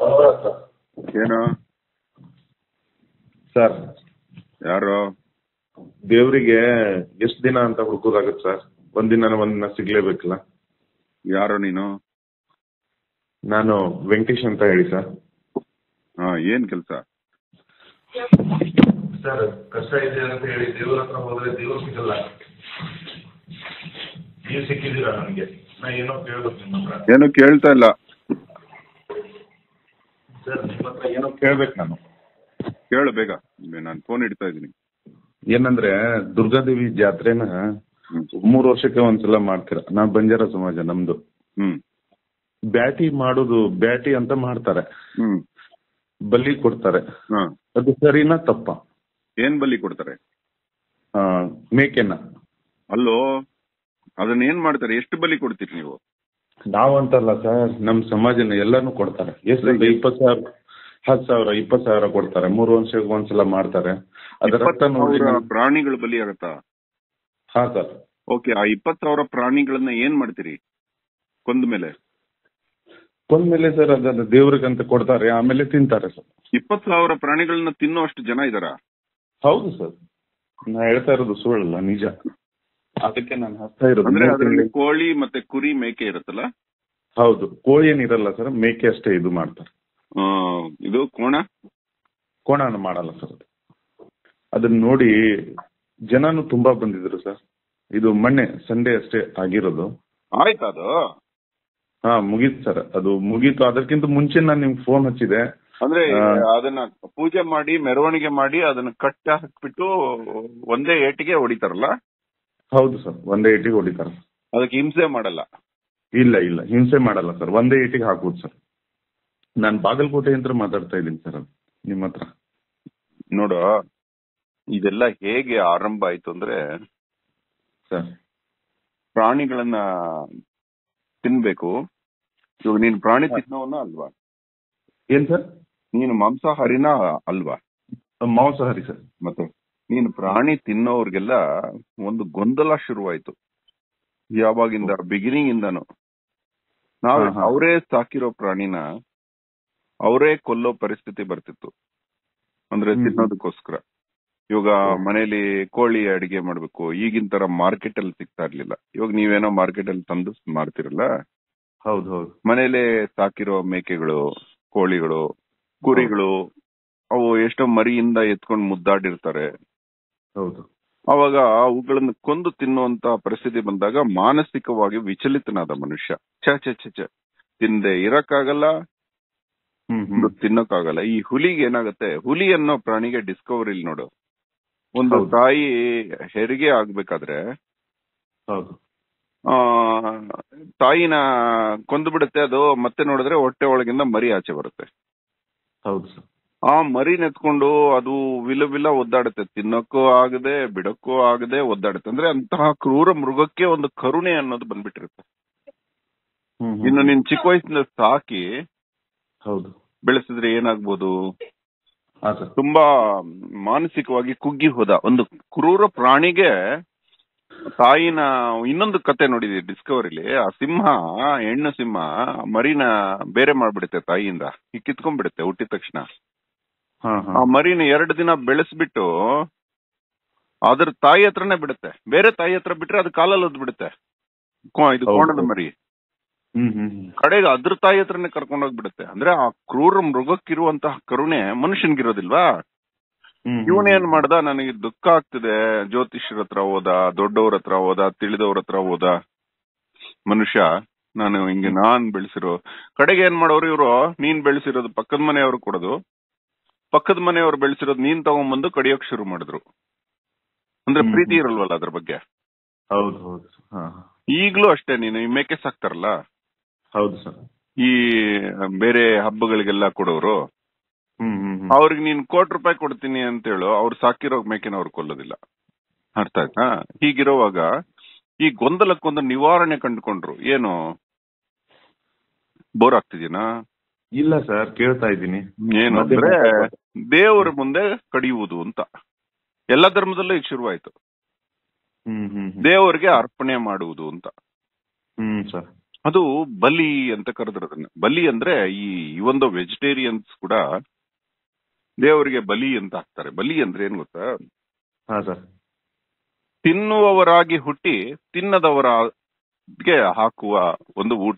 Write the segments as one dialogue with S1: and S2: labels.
S1: ಏನು
S2: ಸರ್
S1: ಯಾರು
S2: ದೇವರಿಗೆ ಎಷ್ಟು ದಿನ ಅಂತ ಹುಡುಕೋದಾಗುತ್ತೆ ಸರ್ ಒಂದಿನ ಒಂದಿನ ಸಿಗ್ಲೇಬೇಕಲ್ಲ
S1: ಯಾರು ನೀನು
S2: ನಾನು ವೆಂಕಟೇಶ್ ಅಂತ ಹೇಳಿ ಸರ್
S1: ಹಾ ಏನ್ ಕೆಲಸ
S2: ಸರ್ ಕಷ್ಟ ಇದೆ ಅಂತ ಹೇಳಿ ದೇವ್ರ ಹತ್ರ ಹೋದ್ರೆ ದೇವ್ರು ಸಿಗಲ್ಲ ನೀವು ಸಿಕ್ಕಿದ್ದೀರಾ ನನಗೆ ನಾ ಏನೋ ಕೇಳ್ಬೇಕು ನಿಮ್ಮ ಹತ್ರ
S1: ಏನು ಕೇಳ್ತಾ ಇಲ್ಲ
S2: ಸರ್ ನಿಮ್ಮ ಹತ್ರ ಏನೋ ಕೇಳ್ಬೇಕು ನಾನು
S1: ಕೇಳು ಬೇಗ ನಾನು ಫೋನ್ ಇಡ್ತಾ ಇದ್ದೀನಿ
S2: ಏನಂದ್ರೆ ದುರ್ಗಾದೇವಿ ಜಾತ್ರೆನ
S1: ಹ್ಮ್
S2: ಮೂರು ವರ್ಷಕ್ಕೆ ಒಂದ್ಸಲ ಮಾಡ್ತೀರ ನಾ ಬಂಜಾರ ಸಮಾಜ ನಮ್ದು
S1: ಹ್ಮ್
S2: ಬ್ಯಾಟಿ ಮಾಡೋದು ಬ್ಯಾಟಿ ಅಂತ ಮಾಡ್ತಾರೆ
S1: ಹ್ಮ್
S2: ಬಲಿ ಕೊಡ್ತಾರೆ
S1: ಹಾ
S2: ಅದು ಸರಿನಾ ತಪ್ಪ
S1: ಏನ್ ಬಲಿ ಕೊಡ್ತಾರೆ
S2: ಆ, ಮೇಕೆನ
S1: ಅಲ್ಲೋ ಅದನ್ನ ಏನ್ ಮಾಡ್ತಾರೆ ಎಷ್ಟು ಬಲಿ ಕೊಡ್ತೀರಿ ನೀವು
S2: ನಾವಂತಲ್ಲ ಸರ್ ನಮ್ ಸಮಾಜನ ಎಲ್ಲಾನು ಕೊಡ್ತಾರೆ ಎಷ್ಟು ಅಂತ ಇಪ್ಪತ್ ಸಾವಿರ ಹತ್ತು ಸಾವಿರ ಇಪ್ಪತ್ ಸಾವಿರ ಕೊಡ್ತಾರೆ ಮೂರು ವರ್ಷಕ್ಕೆ ಒಂದ್ಸಲ ಮಾಡ್ತಾರೆ ಅದರ
S1: ಇಪ್ಪತ್ತು
S2: ರಕ್ತ ನೋಡಿ
S1: ಸಾವಿರ ಪ್ರಾಣಿಗಳು ಬಲಿ ಆಗತ್ತಾ
S2: ಹಾ ಸರ್
S1: ಓಕೆ ಆ ಇಪ್ಪತ್ ಸಾವಿರ ಪ್ರಾಣಿಗಳನ್ನ ಏನ್ ಮಾಡ್ತೀರಿ ಕೊಂದ ಮೇಲೆ
S2: ಕೊಂದ್ಮೇಲೆ ಸರ್ ಅದನ್ನ ದೇವ್ರಿಗಂತ ಕೊಡ್ತಾರೆ ಆಮೇಲೆ ತಿಂತಾರೆ ಸರ್
S1: ಇಪ್ಪತ್ ಸಾವಿರ ಪ್ರಾಣಿಗಳನ್ನ ತಿನ್ನೋ ಅಷ್ಟು ಜನ ಇದಾರ
S2: ಹೌದು ಸರ್ ನಾ ಹೇಳ್ತಾ ಇರೋದು ಸುಳ್ಳಲ್ಲ ನಿಜ ಅದಕ್ಕೆ ನಾನು ಹಸ್ತಾ ಇರೋದು
S1: ಅಂದ್ರೆ
S2: ಮೂರ್
S1: ಅದರಲ್ಲಿ
S2: ತಿಂಗ್ಳು-
S1: ಕೋಳಿ ಮತ್ತೆ ಕುರಿ ಮೇಕೆ ಇರುತ್ತಲ್ಲ
S2: ಹೌದು ಕೋಳಿ ಏನಿರಲ್ಲ ಸರ್ ಮೇಕೆ ಅಷ್ಟೇ ಇದು ಮಾಡ್ತಾರೆ
S1: ಆ, ಇದು ಕೋಣ
S2: ಕೋಣನ ಮಾಡಲ್ಲ ಸರ್ ಅದು ಅದನ್ನ ನೋಡಿ ಜನನು ತುಂಬಾ ಬಂದಿದ್ರು ಸರ್ ಇದು ಮೊನ್ನೆ ಸಂಡೇ ಅಷ್ಟೇ ಆಗಿರೋದು
S1: ಆಯ್ತಾ ಅದು
S2: ಹಾ ಮುಗೀತು ಸರ್ ಅದು ಮುಗೀತು ಅದಕ್ಕಿಂತ ಮುಂಚೆ ನಾನು ನಿಮ್ಗೆ ಫೋನ್ ಹಚ್ಚಿದೆ
S1: ಅಂದ್ರೆ
S2: ಆ.
S1: ಅದನ್ನ ಪೂಜೆ ಮಾಡಿ ಮೆರವಣಿಗೆ ಮಾಡಿ ಅದನ್ನ ಕಟ್ಟ ಹಾಕ್ಬಿಟ್ಟು ಒಂದೇ ಏಟಿಗೆ ಹೊಡಿತಾರಲ್ಲ
S2: ಹೌದು ಸರ್ ಒಂದೇ ಏಟಿಗೆ ಹೊಡಿತಾರೆ
S1: ಅದಕ್ಕೆ ಹಿಂಸೆ ಮಾಡಲ್ಲ
S2: ಇಲ್ಲ ಇಲ್ಲ ಹಿಂಸೆ ಮಾಡಲ್ಲ ಸರ್ ಒಂದೇ ಏಟಿಗೆ ಹಾಕುದು ಸರ್ ನಾನು ಬಾಗಲಕೋಟೆಯಿಂದ ಮಾತಾಡ್ತಾ ಇದ್ದೀನಿ ಸರ್ ಅದು ನಿಮ್ಮ ಹತ್ರ
S1: ನೋಡು ಇದೆಲ್ಲ ಹೇಗೆ ಆರಂಭ ಆಯ್ತು ಅಂದ್ರೆ
S2: ಸರ್
S1: ಪ್ರಾಣಿಗಳನ್ನ ತಿನ್ಬೇಕು ಇವಾಗ ನೀನು ಪ್ರಾಣಿ ತಿನ್ನೋವನ ಅಲ್ವಾ
S2: ಏನ್ ಸರ್
S1: ನೀನು ಮಾಂಸಾಹಾರಿನ ಅಲ್ವಾ
S2: ಮಾಂಸಾಹಾರಿ ಸರ್
S1: ಮತ್ತೆ ನೀನು ಪ್ರಾಣಿ ತಿನ್ನೋರ್ಗೆಲ್ಲ ಒಂದು ಗೊಂದಲ ಶುರುವಾಯ್ತು ಯಾವಾಗಿಂದ ಬಿಗಿನಿಂಗ್ ಇಂದಾನು ನಾವು
S2: ಹಾ, ಹಾ.
S1: ಅವರೇ ಸಾಕಿರೋ ಪ್ರಾಣಿನ ಅವರೇ ಕೊಲ್ಲೋ ಪರಿಸ್ಥಿತಿ ಬರ್ತಿತ್ತು ಅಂದ್ರೆ
S2: ಹ್ಮ್.
S1: ತಿನ್ನೋದಕ್ಕೋಸ್ಕರ ಇವಾಗ
S2: ಹ್ಮ್.
S1: ಮನೇಲಿ ಕೋಳಿ ಅಡಿಗೆ ಮಾಡ್ಬೇಕು ಈಗಿನ ತರ ಮಾರ್ಕೆಟ್ ಅಲ್ಲಿ ಸಿಗ್ತಾ ಇರ್ಲಿಲ್ಲ ಇವಾಗ ನೀವೇನೋ ಮಾರ್ಕೆಟ್ ಅಲ್ಲಿ ತಂದು ಮಾರ್ತಿರಲ್ಲ
S2: ಹೌದು ಹೌದು
S1: ಮನೇಲೆ ಸಾಕಿರೋ ಮೇಕೆಗಳು ಕೋಳಿಗಳು ಕುರಿಗಳು ಅವು ಎಷ್ಟೋ ಮರಿಯಿಂದ ಎತ್ಕೊಂಡು ಮುದ್ದಾಡಿರ್ತಾರೆ
S2: ಹೌದು
S1: ಅವಾಗ ಅವುಗಳನ್ನ ಕೊಂದು ತಿನ್ನುವಂತ ಪರಿಸ್ಥಿತಿ ಬಂದಾಗ ಮಾನಸಿಕವಾಗಿ ವಿಚಲಿತನಾದ ಮನುಷ್ಯ ಛ ಛ ಛ ಛ ತಿಂದೆ ಇರಕ್ಕಾಗಲ್ಲ
S2: ಹ್ಮ್ ಹ್ಮ್
S1: ತಿನ್ನಕ್ಕಾಗಲ್ಲ ಈ ಹುಲಿಗೆ ಏನಾಗುತ್ತೆ ಹುಲಿ ಅನ್ನೋ ಪ್ರಾಣಿಗೆ ಡಿಸ್ಕವರಿ ನೋಡು ಒಂದು
S2: ಹೌದು.
S1: ತಾಯಿ ಹೆರಿಗೆ ಆಗ್ಬೇಕಾದ್ರೆ
S2: ಹೌದು
S1: ಆ ತಾಯಿನ ಕೊಂದು ಬಿಡುತ್ತೆ ಅದು ಮತ್ತೆ ನೋಡಿದ್ರೆ ಹೊಟ್ಟೆ ಒಳಗಿಂದ ಮರಿ ಆಚೆ ಬರುತ್ತೆ
S2: ಹೌದು ಸರ್
S1: ಆ ಮರಿ ನೆತ್ಕೊಂಡು ಅದು ವಿಲ ವಿಲ ಒದ್ದಾಡುತ್ತೆ ತಿನ್ನಕ್ಕೂ ಆಗದೆ ಬಿಡಕ್ಕೂ ಆಗದೆ ಒದ್ದಾಡುತ್ತೆ ಅಂದ್ರೆ ಅಂತಹ ಕ್ರೂರ ಮೃಗಕ್ಕೆ ಒಂದು ಕರುಣೆ ಅನ್ನೋದು ಬಂದ್ಬಿಟ್ಟಿರುತ್ತೆ
S2: ಹ್ಮ್ ಹ್ಮ್.
S1: ಇನ್ನು ನೀನ್ ಚಿಕ್ಕ ವಯಸ್ಸಿನ ಸಾಕಿ
S2: ಹೌದು
S1: ಬೆಳೆಸಿದ್ರೆ ಏನಾಗ್ಬೋದು
S2: ಹಾ ಸರ್
S1: ತುಂಬಾ ಮಾನಸಿಕವಾಗಿ ಕುಗ್ಗಿ ಹೋದ ಒಂದು ಕ್ರೂರ ಪ್ರಾಣಿಗೆ ತಾಯಿನ ಇನ್ನೊಂದು ಕತೆ ನೋಡಿದ್ವಿ ಡಿಸ್ಕವರಿಲಿ ಆ ಸಿಂಹ ಹೆಣ್ಣು ಸಿಂಹ ಮರಿನ ಬೇರೆ ಮಾಡ್ಬಿಡುತ್ತೆ ತಾಯಿಯಿಂದ ಈ ಕಿತ್ಕೊಂಡ್ಬಿಡುತ್ತೆ ಹುಟ್ಟಿದ ತಕ್ಷಣ
S2: ಹಾ
S1: ಆ
S2: ಹಾ
S1: ಮರಿನ ಎರಡು ದಿನ ಬೆಳೆಸ್ಬಿಟ್ಟು ಅದ್ರ ತಾಯಿ ಹತ್ರನೇ ಬಿಡುತ್ತೆ ಬೇರೆ ತಾಯಿ ಹತ್ರ ಬಿಟ್ರೆ ಅದು ಕಾಲಲ್ಲಿ ಒದ್ ಬಿಡುತ್ತೆ ಕೋ- ಇದು
S2: ಹೌದು.
S1: ಕೋಣದ ಮರಿ
S2: ಹ್ಮ್ ಹ್ಮ್ ಹ್ಮ್.
S1: ಕಡೆಗೆ ಅದ್ರ ತಾಯಿ ಹತ್ರನೇ ಕರ್ಕೊಂಡೋಗ್ಬಿಡುತ್ತೆ ಅಂದ್ರೆ ಆ ಕ್ರೂರ ಮೃಗಕ್ಕಿರುವಂತಹ ಕರುಣೆ ಮನುಷ್ಯನ್ಗಿರೋದಿಲ್ವಾ
S2: ಹ್ಮ್ ಹ್ಮ್.
S1: ಇವನೇನ್ ಮಾಡ್ದ ನನಗೆ ದುಃಖ ಆಗ್ತಿದೆ ಜ್ಯೋತಿಷ್ಯರ ಹತ್ರ ಹೋದ ದೊಡ್ಡವ್ರ ಹತ್ರ ಹೋದ ತಿಳಿದವ್ರ ಹತ್ರ ಹೋದ ಮನುಷ್ಯ ನಾನು ಹಿಂಗೆ ನಾನ್ ಬೆಳೆಸಿರೋ ಕಡೆಗೆ ಏನ್ ಮಾಡೋರು ಇವರು ನೀನ್ ಬೆಳೆಸಿರೋದು ಪಕ್ಕದ ಮನೆಯವ್ರು ಕೊಡೋದು ಪಕ್ಕದ ಮನೆಯವ್ರು ಬೆಳೆಸಿರೋದು ನೀನ್ ತಗೊಂಡ್ಬಂದು ಕಡಿಯೋಕ್ ಶುರು ಮಾಡಿದ್ರು ಅಂದ್ರೆ
S2: ಹ್ಮ್.
S1: ಪ್ರೀತಿ ಇರಲ್ವಲ್ಲ ಅದ್ರ ಬಗ್ಗೆ
S2: ಹೌದು ಹೌದು ಹಾ ಹಾ.
S1: ಈಗ್ಲೂ ಅಷ್ಟೇ ನೀನು ಈ ಮೇಕೆ ಸಾಕ್ತಾರಲ್ಲ
S2: ಹೌದು ಸರ್
S1: ಈ ಬೇರೆ ಹಬ್ಬಗಳಿಗೆಲ್ಲ ಕೊಡೋರು
S2: ಹ್ಮ್ ಹ್ಮ್ ಹ್ಮ್.
S1: ಅವ್ರಿಗೆ ನೀನ್ ಕೋಟಿ ರೂಪಾಯಿ ಕೊಡ್ತೀನಿ ಅಂತ ಹೇಳು ಅವ್ರು ಸಾಕಿರೋ ಮೇಕೆನ ಅವ್ರು ಕೊಲ್ಲೋದಿಲ್ಲ ಅರ್ಥ ಆಯ್ತಾ ಹೀಗಿರುವಾಗ ಈ ಗೊಂದಲಕ್ಕೊಂದು ನಿವಾರಣೆ ಕಂಡುಕೊಂಡ್ರು ಏನು ಬೋರ್ ಆಗ್ತಿದೀನಾ
S2: ಇಲ್ಲ ಸರ್ ಕೇಳ್ತಾ ಇದ್ದೀನಿ
S1: ಏನು
S2: ಮತ್ತೆ
S1: ಅಂದ್ರೆ
S2: ಮಾತಾಡ್ಬೋದು.
S1: ದೇವರ ಮುಂದೆ ಕಡಿಯುವುದು ಅಂತ ಎಲ್ಲ ಧರ್ಮದಲ್ಲೂ ಈಗ ಶುರುವಾಯ್ತು
S2: ಹ್ಮ್ ಹ್ಮ್ ಹ್ಮ್.
S1: ದೇವರಿಗೆ ಅರ್ಪಣೆ ಮಾಡುವುದು ಅಂತ
S2: ಹ್ಮ್ ಸರ್
S1: ಅದು ಬಲಿ ಅಂತ ಕರೆದ್ರು ಅದನ್ನ ಬಲಿ ಅಂದ್ರೆ ಈ ಈ ಒಂದು ವೆಜಿಟೇರಿಯನ್ಸ್ ಕೂಡ ದೇವರಿಗೆ ಬಲಿ ಅಂತ ಹಾಕ್ತಾರೆ ಬಲಿ ಅಂದ್ರೆ ಏನ್ ಗೊತ್ತಾ
S2: ಹಾ ಸರ್
S1: ತಿನ್ನುವವರಾಗಿ ಹುಟ್ಟಿ ತಿನ್ನದವರಿಗೆ ಹಾಕುವ ಒಂದು ಊಟ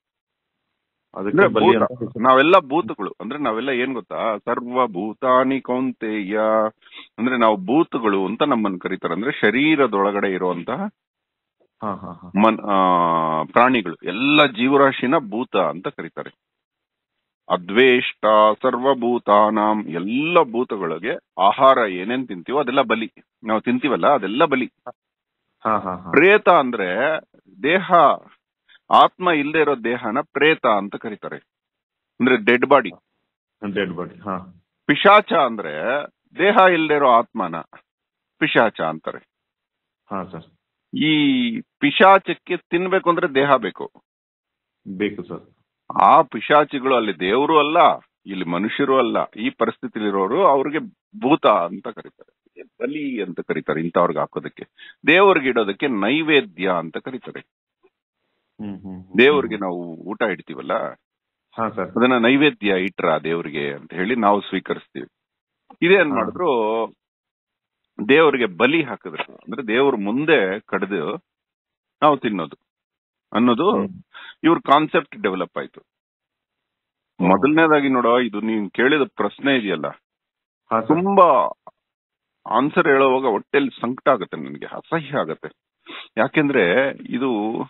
S2: ಅದಕ್ಕೆ
S1: ಅಂದ್ರೆ
S2: ಬಲಿ
S1: ಭೂತ.
S2: ಅಂತ ಹೆಸರು.
S1: ನಾವೆಲ್ಲ ಭೂತಗಳು ಅಂದ್ರೆ ನಾವೆಲ್ಲ ಏನ್ ಗೊತ್ತಾ ಸರ್ವ ಭೂತಾನಿ ಕೌಂತೆಯ ಅಂದ್ರೆ ನಾವು ಭೂತಗಳು ಅಂತ ನಮ್ಮನ್ನು ಕರೀತಾರೆ ಅಂದ್ರೆ ಶರೀರದೊಳಗಡೆ ಇರುವಂತಹ
S2: ಹಾ ಹಾ ಹಾ
S1: ಮನ್ ಆ, ಪ್ರಾಣಿಗಳು ಎಲ್ಲ ಜೀವರಾಶಿನ ಭೂತ ಅಂತ ಕರೀತಾರೆ ಅದ್ವೇಷ್ಟ ಸರ್ವಭೂತಾನಾಂ ಎಲ್ಲ ಭೂತಗಳಿಗೆ ಆಹಾರ ಏನೇನ್ ತಿಂತೀವೋ ಅದೆಲ್ಲ ಬಲಿ ನಾವು ತಿಂತೀವಲ್ಲ ಅದೆಲ್ಲ ಬಲಿ
S2: ಹಾ ಹಾ ಹಾ
S1: ಪ್ರೇತ ಅಂದ್ರೆ ದೇಹ ಆತ್ಮ ಇಲ್ಲದೆ ಇರೋ ದೇಹನ ಪ್ರೇತ ಅಂತ ಕರೀತಾರೆ ಅಂದ್ರೆ ಡೆಡ್ ಬಾಡಿ
S2: ಡೆಡ್ ಬಾಡಿ ಹಾ
S1: ಪಿಶಾಚ ಅಂದ್ರೆ ದೇಹ ಇಲ್ಲದೆ ಇರೋ ಆತ್ಮನ ಪಿಶಾಚ ಅಂತಾರೆ
S2: ಹಾ ಸರ್
S1: ಈ ಪಿಶಾಚಕ್ಕೆ ತಿನ್ಬೇಕು ಅಂದ್ರೆ ದೇಹ ಬೇಕು
S2: ಬೇಕು ಸರ್
S1: ಆ ಪಿಶಾಚಿಗಳು ಅಲ್ಲಿ ದೇವರು ಅಲ್ಲ ಇಲ್ಲಿ ಮನುಷ್ಯರು ಅಲ್ಲ ಈ ಪರಿಸ್ಥಿತಿಲಿರೋರು ಅವ್ರಿಗೆ ಭೂತ ಅಂತ ಕರೀತಾರೆ ಬಲಿ ಅಂತ ಕರೀತಾರೆ ಇಂಥವ್ರಿಗೆ ಹಾಕೋದಕ್ಕೆ ದೇವರಿಗೆ ಇಡೋದಕ್ಕೆ ನೈವೇದ್ಯ ಅಂತ ಕರೀತಾರೆ
S2: ಹ್ಮ್ ಹ್ಮ್ ಹ್ಮ್.
S1: ದೇವರಿಗೆ ನಾವು ಊಟ ಇಡ್ತೀವಲ್ಲ
S2: ಹಾ ಸರ್
S1: ಅದನ್ನ ನೈವೇದ್ಯ ಇಟ್ರ ದೇವರಿಗೆ ಅಂತ ಹೇಳಿ ನಾವು ಸ್ವೀಕರಿಸ್ತೀವಿ ಇದೇನ್
S2: ಹಾ.
S1: ಮಾಡಿದ್ರು ದೇವರಿಗೆ ಬಲಿ ಹಾಕಿದ್ರು ಅಂದ್ರೆ ದೇವ್ರ ಮುಂದೆ ಕಡ್ದು ನಾವು ತಿನ್ನೋದು ಅನ್ನೋದು
S2: ಹ್ಮ್.
S1: ಇವ್ರ ಕಾನ್ಸೆಪ್ಟ್ ಡೆವಲಪ್ ಆಯ್ತು ಮೊದಲನೇದಾಗಿ ನೋಡೋ ಇದು ನೀನ್ ಕೇಳಿದ ಪ್ರಶ್ನೆ ಇದೆಯಲ್ಲ
S2: ಹಾ ಸರ್
S1: ತುಂಬಾ ಆನ್ಸರ್ ಹೇಳುವಾಗ ಹೊಟ್ಟೆಲಿ ಸಂಕಟ ಆಗುತ್ತೆ ನನಗೆ ಅಸಹ್ಯ ಆಗತ್ತೆ ಯಾಕೆಂದ್ರೆ ಇದು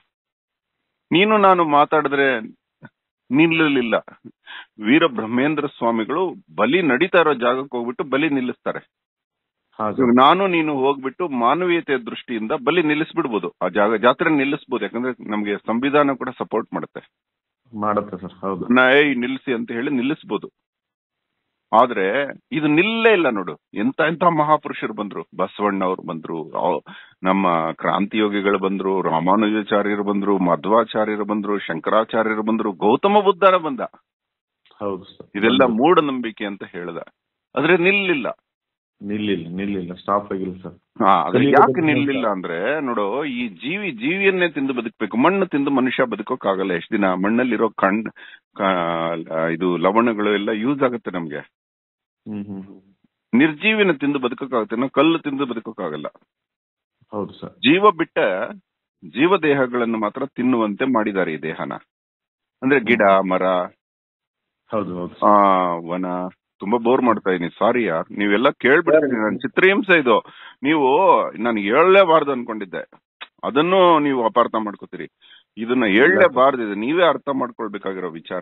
S1: ನೀನು ನಾನು ಮಾತಾಡಿದ್ರೆ ನಿಲ್ಲಲಿಲ್ಲ ವೀರ ಬ್ರಹ್ಮೇಂದ್ರ ಸ್ವಾಮಿಗಳು ಬಲಿ ನಡೀತಾ ಇರೋ ಜಾಗಕ್ಕೆ ಹೋಗ್ಬಿಟ್ಟು ಬಲಿ ನಿಲ್ಲಿಸ್ತಾರೆ
S2: ಹಾ
S1: ಇವಾಗ
S2: ಸರ್
S1: ನಾನು ನೀನು ಹೋಗ್ಬಿಟ್ಟು ಮಾನವೀಯತೆಯ ದೃಷ್ಟಿಯಿಂದ ಬಲಿ ನಿಲ್ಲಿಸ್ಬಿಡ್ಬೋದು ಆ ಜಾಗ ಜಾತ್ರೆ ನಿಲ್ಲಿಸ್ಬೋದು ಯಾಕಂದ್ರೆ ನಮ್ಗೆ ಸಂವಿಧಾನ ಕೂಡ ಸಪೋರ್ಟ್ ಮಾಡುತ್ತೆ
S2: ಮಾಡತ್ತೆ ಸರ್ ಹೌದು
S1: ನಾ ಏಯ್ ನಿಲ್ಲಿಸಿ ಅಂತ ಹೇಳಿ ನಿಲ್ಲಿಸ್ಬೋದು ಆದ್ರೆ ಇದು ನಿಲ್ಲೇ ಇಲ್ಲ ನೋಡು ಎಂತ ಎಂತ ಮಹಾಪುರುಷರು ಬಂದ್ರು ಬಸವಣ್ಣವ್ರು ಬಂದ್ರು ಅವ್- ನಮ್ಮ ಕ್ರಾಂತಿಯೋಗಿಗಳು ಬಂದ್ರು ರಾಮಾನುಜಾಚಾರ್ಯರು ಬಂದ್ರು ಮಧ್ವಾಚಾರ್ಯರು ಬಂದ್ರು ಶಂಕರಾಚಾರ್ಯರು ಬಂದ್ರು ಗೌತಮ ಬುದ್ಧನ ಬಂದ
S2: ಹೌದು ಸರ್
S1: ಇದೆಲ್ಲ ಮೂಢನಂಬಿಕೆ ಅಂತ ಹೇಳ್ದ ಆದ್ರೆ ನಿಲ್ಲಿಲ್ಲ
S2: ನಿಲ್ಲಿಲ್ಲ ನಿಲ್ಲಿಲ್ಲ ಸ್ಟಾಪ್ ಆಗಿಲ್ಲ ಸರ್
S1: ಹಾ ಆದ್ರೆ
S2: ಕಲಿಯುಗ
S1: ಯಾಕೆ
S2: ಬದಲಾವಣೆ
S1: ನಿಲ್ಲಿಲ್ಲ ಅಂದ್ರೆ ನೋಡು ಈ ಜೀವಿ ಜೀವಿಯನ್ನೇ ತಿಂದು ಬದುಕಬೇಕು ಮಣ್ಣು ತಿಂದು ಮನುಷ್ಯ ಬದುಕೋಕ್ಕಾಗಲ್ಲ ಎಷ್ಟು ದಿನ ಮಣ್ಣಲ್ಲಿರೋ ಕಣ್ ಕಾ- ಇದು ಲವಣಗಳು ಎಲ್ಲ ಯೂಸ್ ಆಗುತ್ತೆ ನಮ್ಗೆ
S2: ಹ್ಮ್ ಹ್ಮ್ ಹ್ಮ್.
S1: ನಿರ್ಜೀವಿನ ತಿಂದು ಬದುಕೋಕ್ಕಾಗುತ್ತೆ ನಾವು ಕಲ್ಲು ತಿಂದು ಬದುಕೋಕ್ಕಾಗಲ್ಲ
S2: ಹೌದು ಸರ್
S1: ಜೀವ ಬಿಟ್ಟ ಜೀವ ದೇಹಗಳನ್ನು ಮಾತ್ರ ತಿನ್ನುವಂತೆ ಮಾಡಿದ್ದಾರೆ ಈ ದೇಹನ ಅಂದ್ರೆ ಗಿಡ ಮರ
S2: ಹೌದು ಹೌದು
S1: ಆ ವನ ತುಂಬಾ ಬೋರ್ ಮಾಡ್ತಾ ಇದೀನಿ ಸಾರಿ ಯಾರ್ ನೀವೆಲ್ಲ ಕೇಳ್ಬಿಡ್ತೀನಿ ನನ್ ಚಿತ್ರಹಿಂಸೆ ಇದು ನೀವು ನಾನು ಹೇಳಲೇಬಾರ್ದು ಅನ್ಕೊಂಡಿದ್ದೆ ಅದನ್ನು ನೀವು ಅಪಾರ್ಥ ಮಾಡ್ಕೋತೀರಿ ಇದನ್ನ ಹೇಳಲೇಬಾರ್ದು ಇದು ನೀವೇ ಅರ್ಥ ಮಾಡ್ಕೊಳ್ಬೇಕಾಗಿರೋ ವಿಚಾರ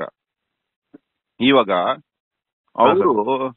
S1: ಇವಾಗ ಅವರು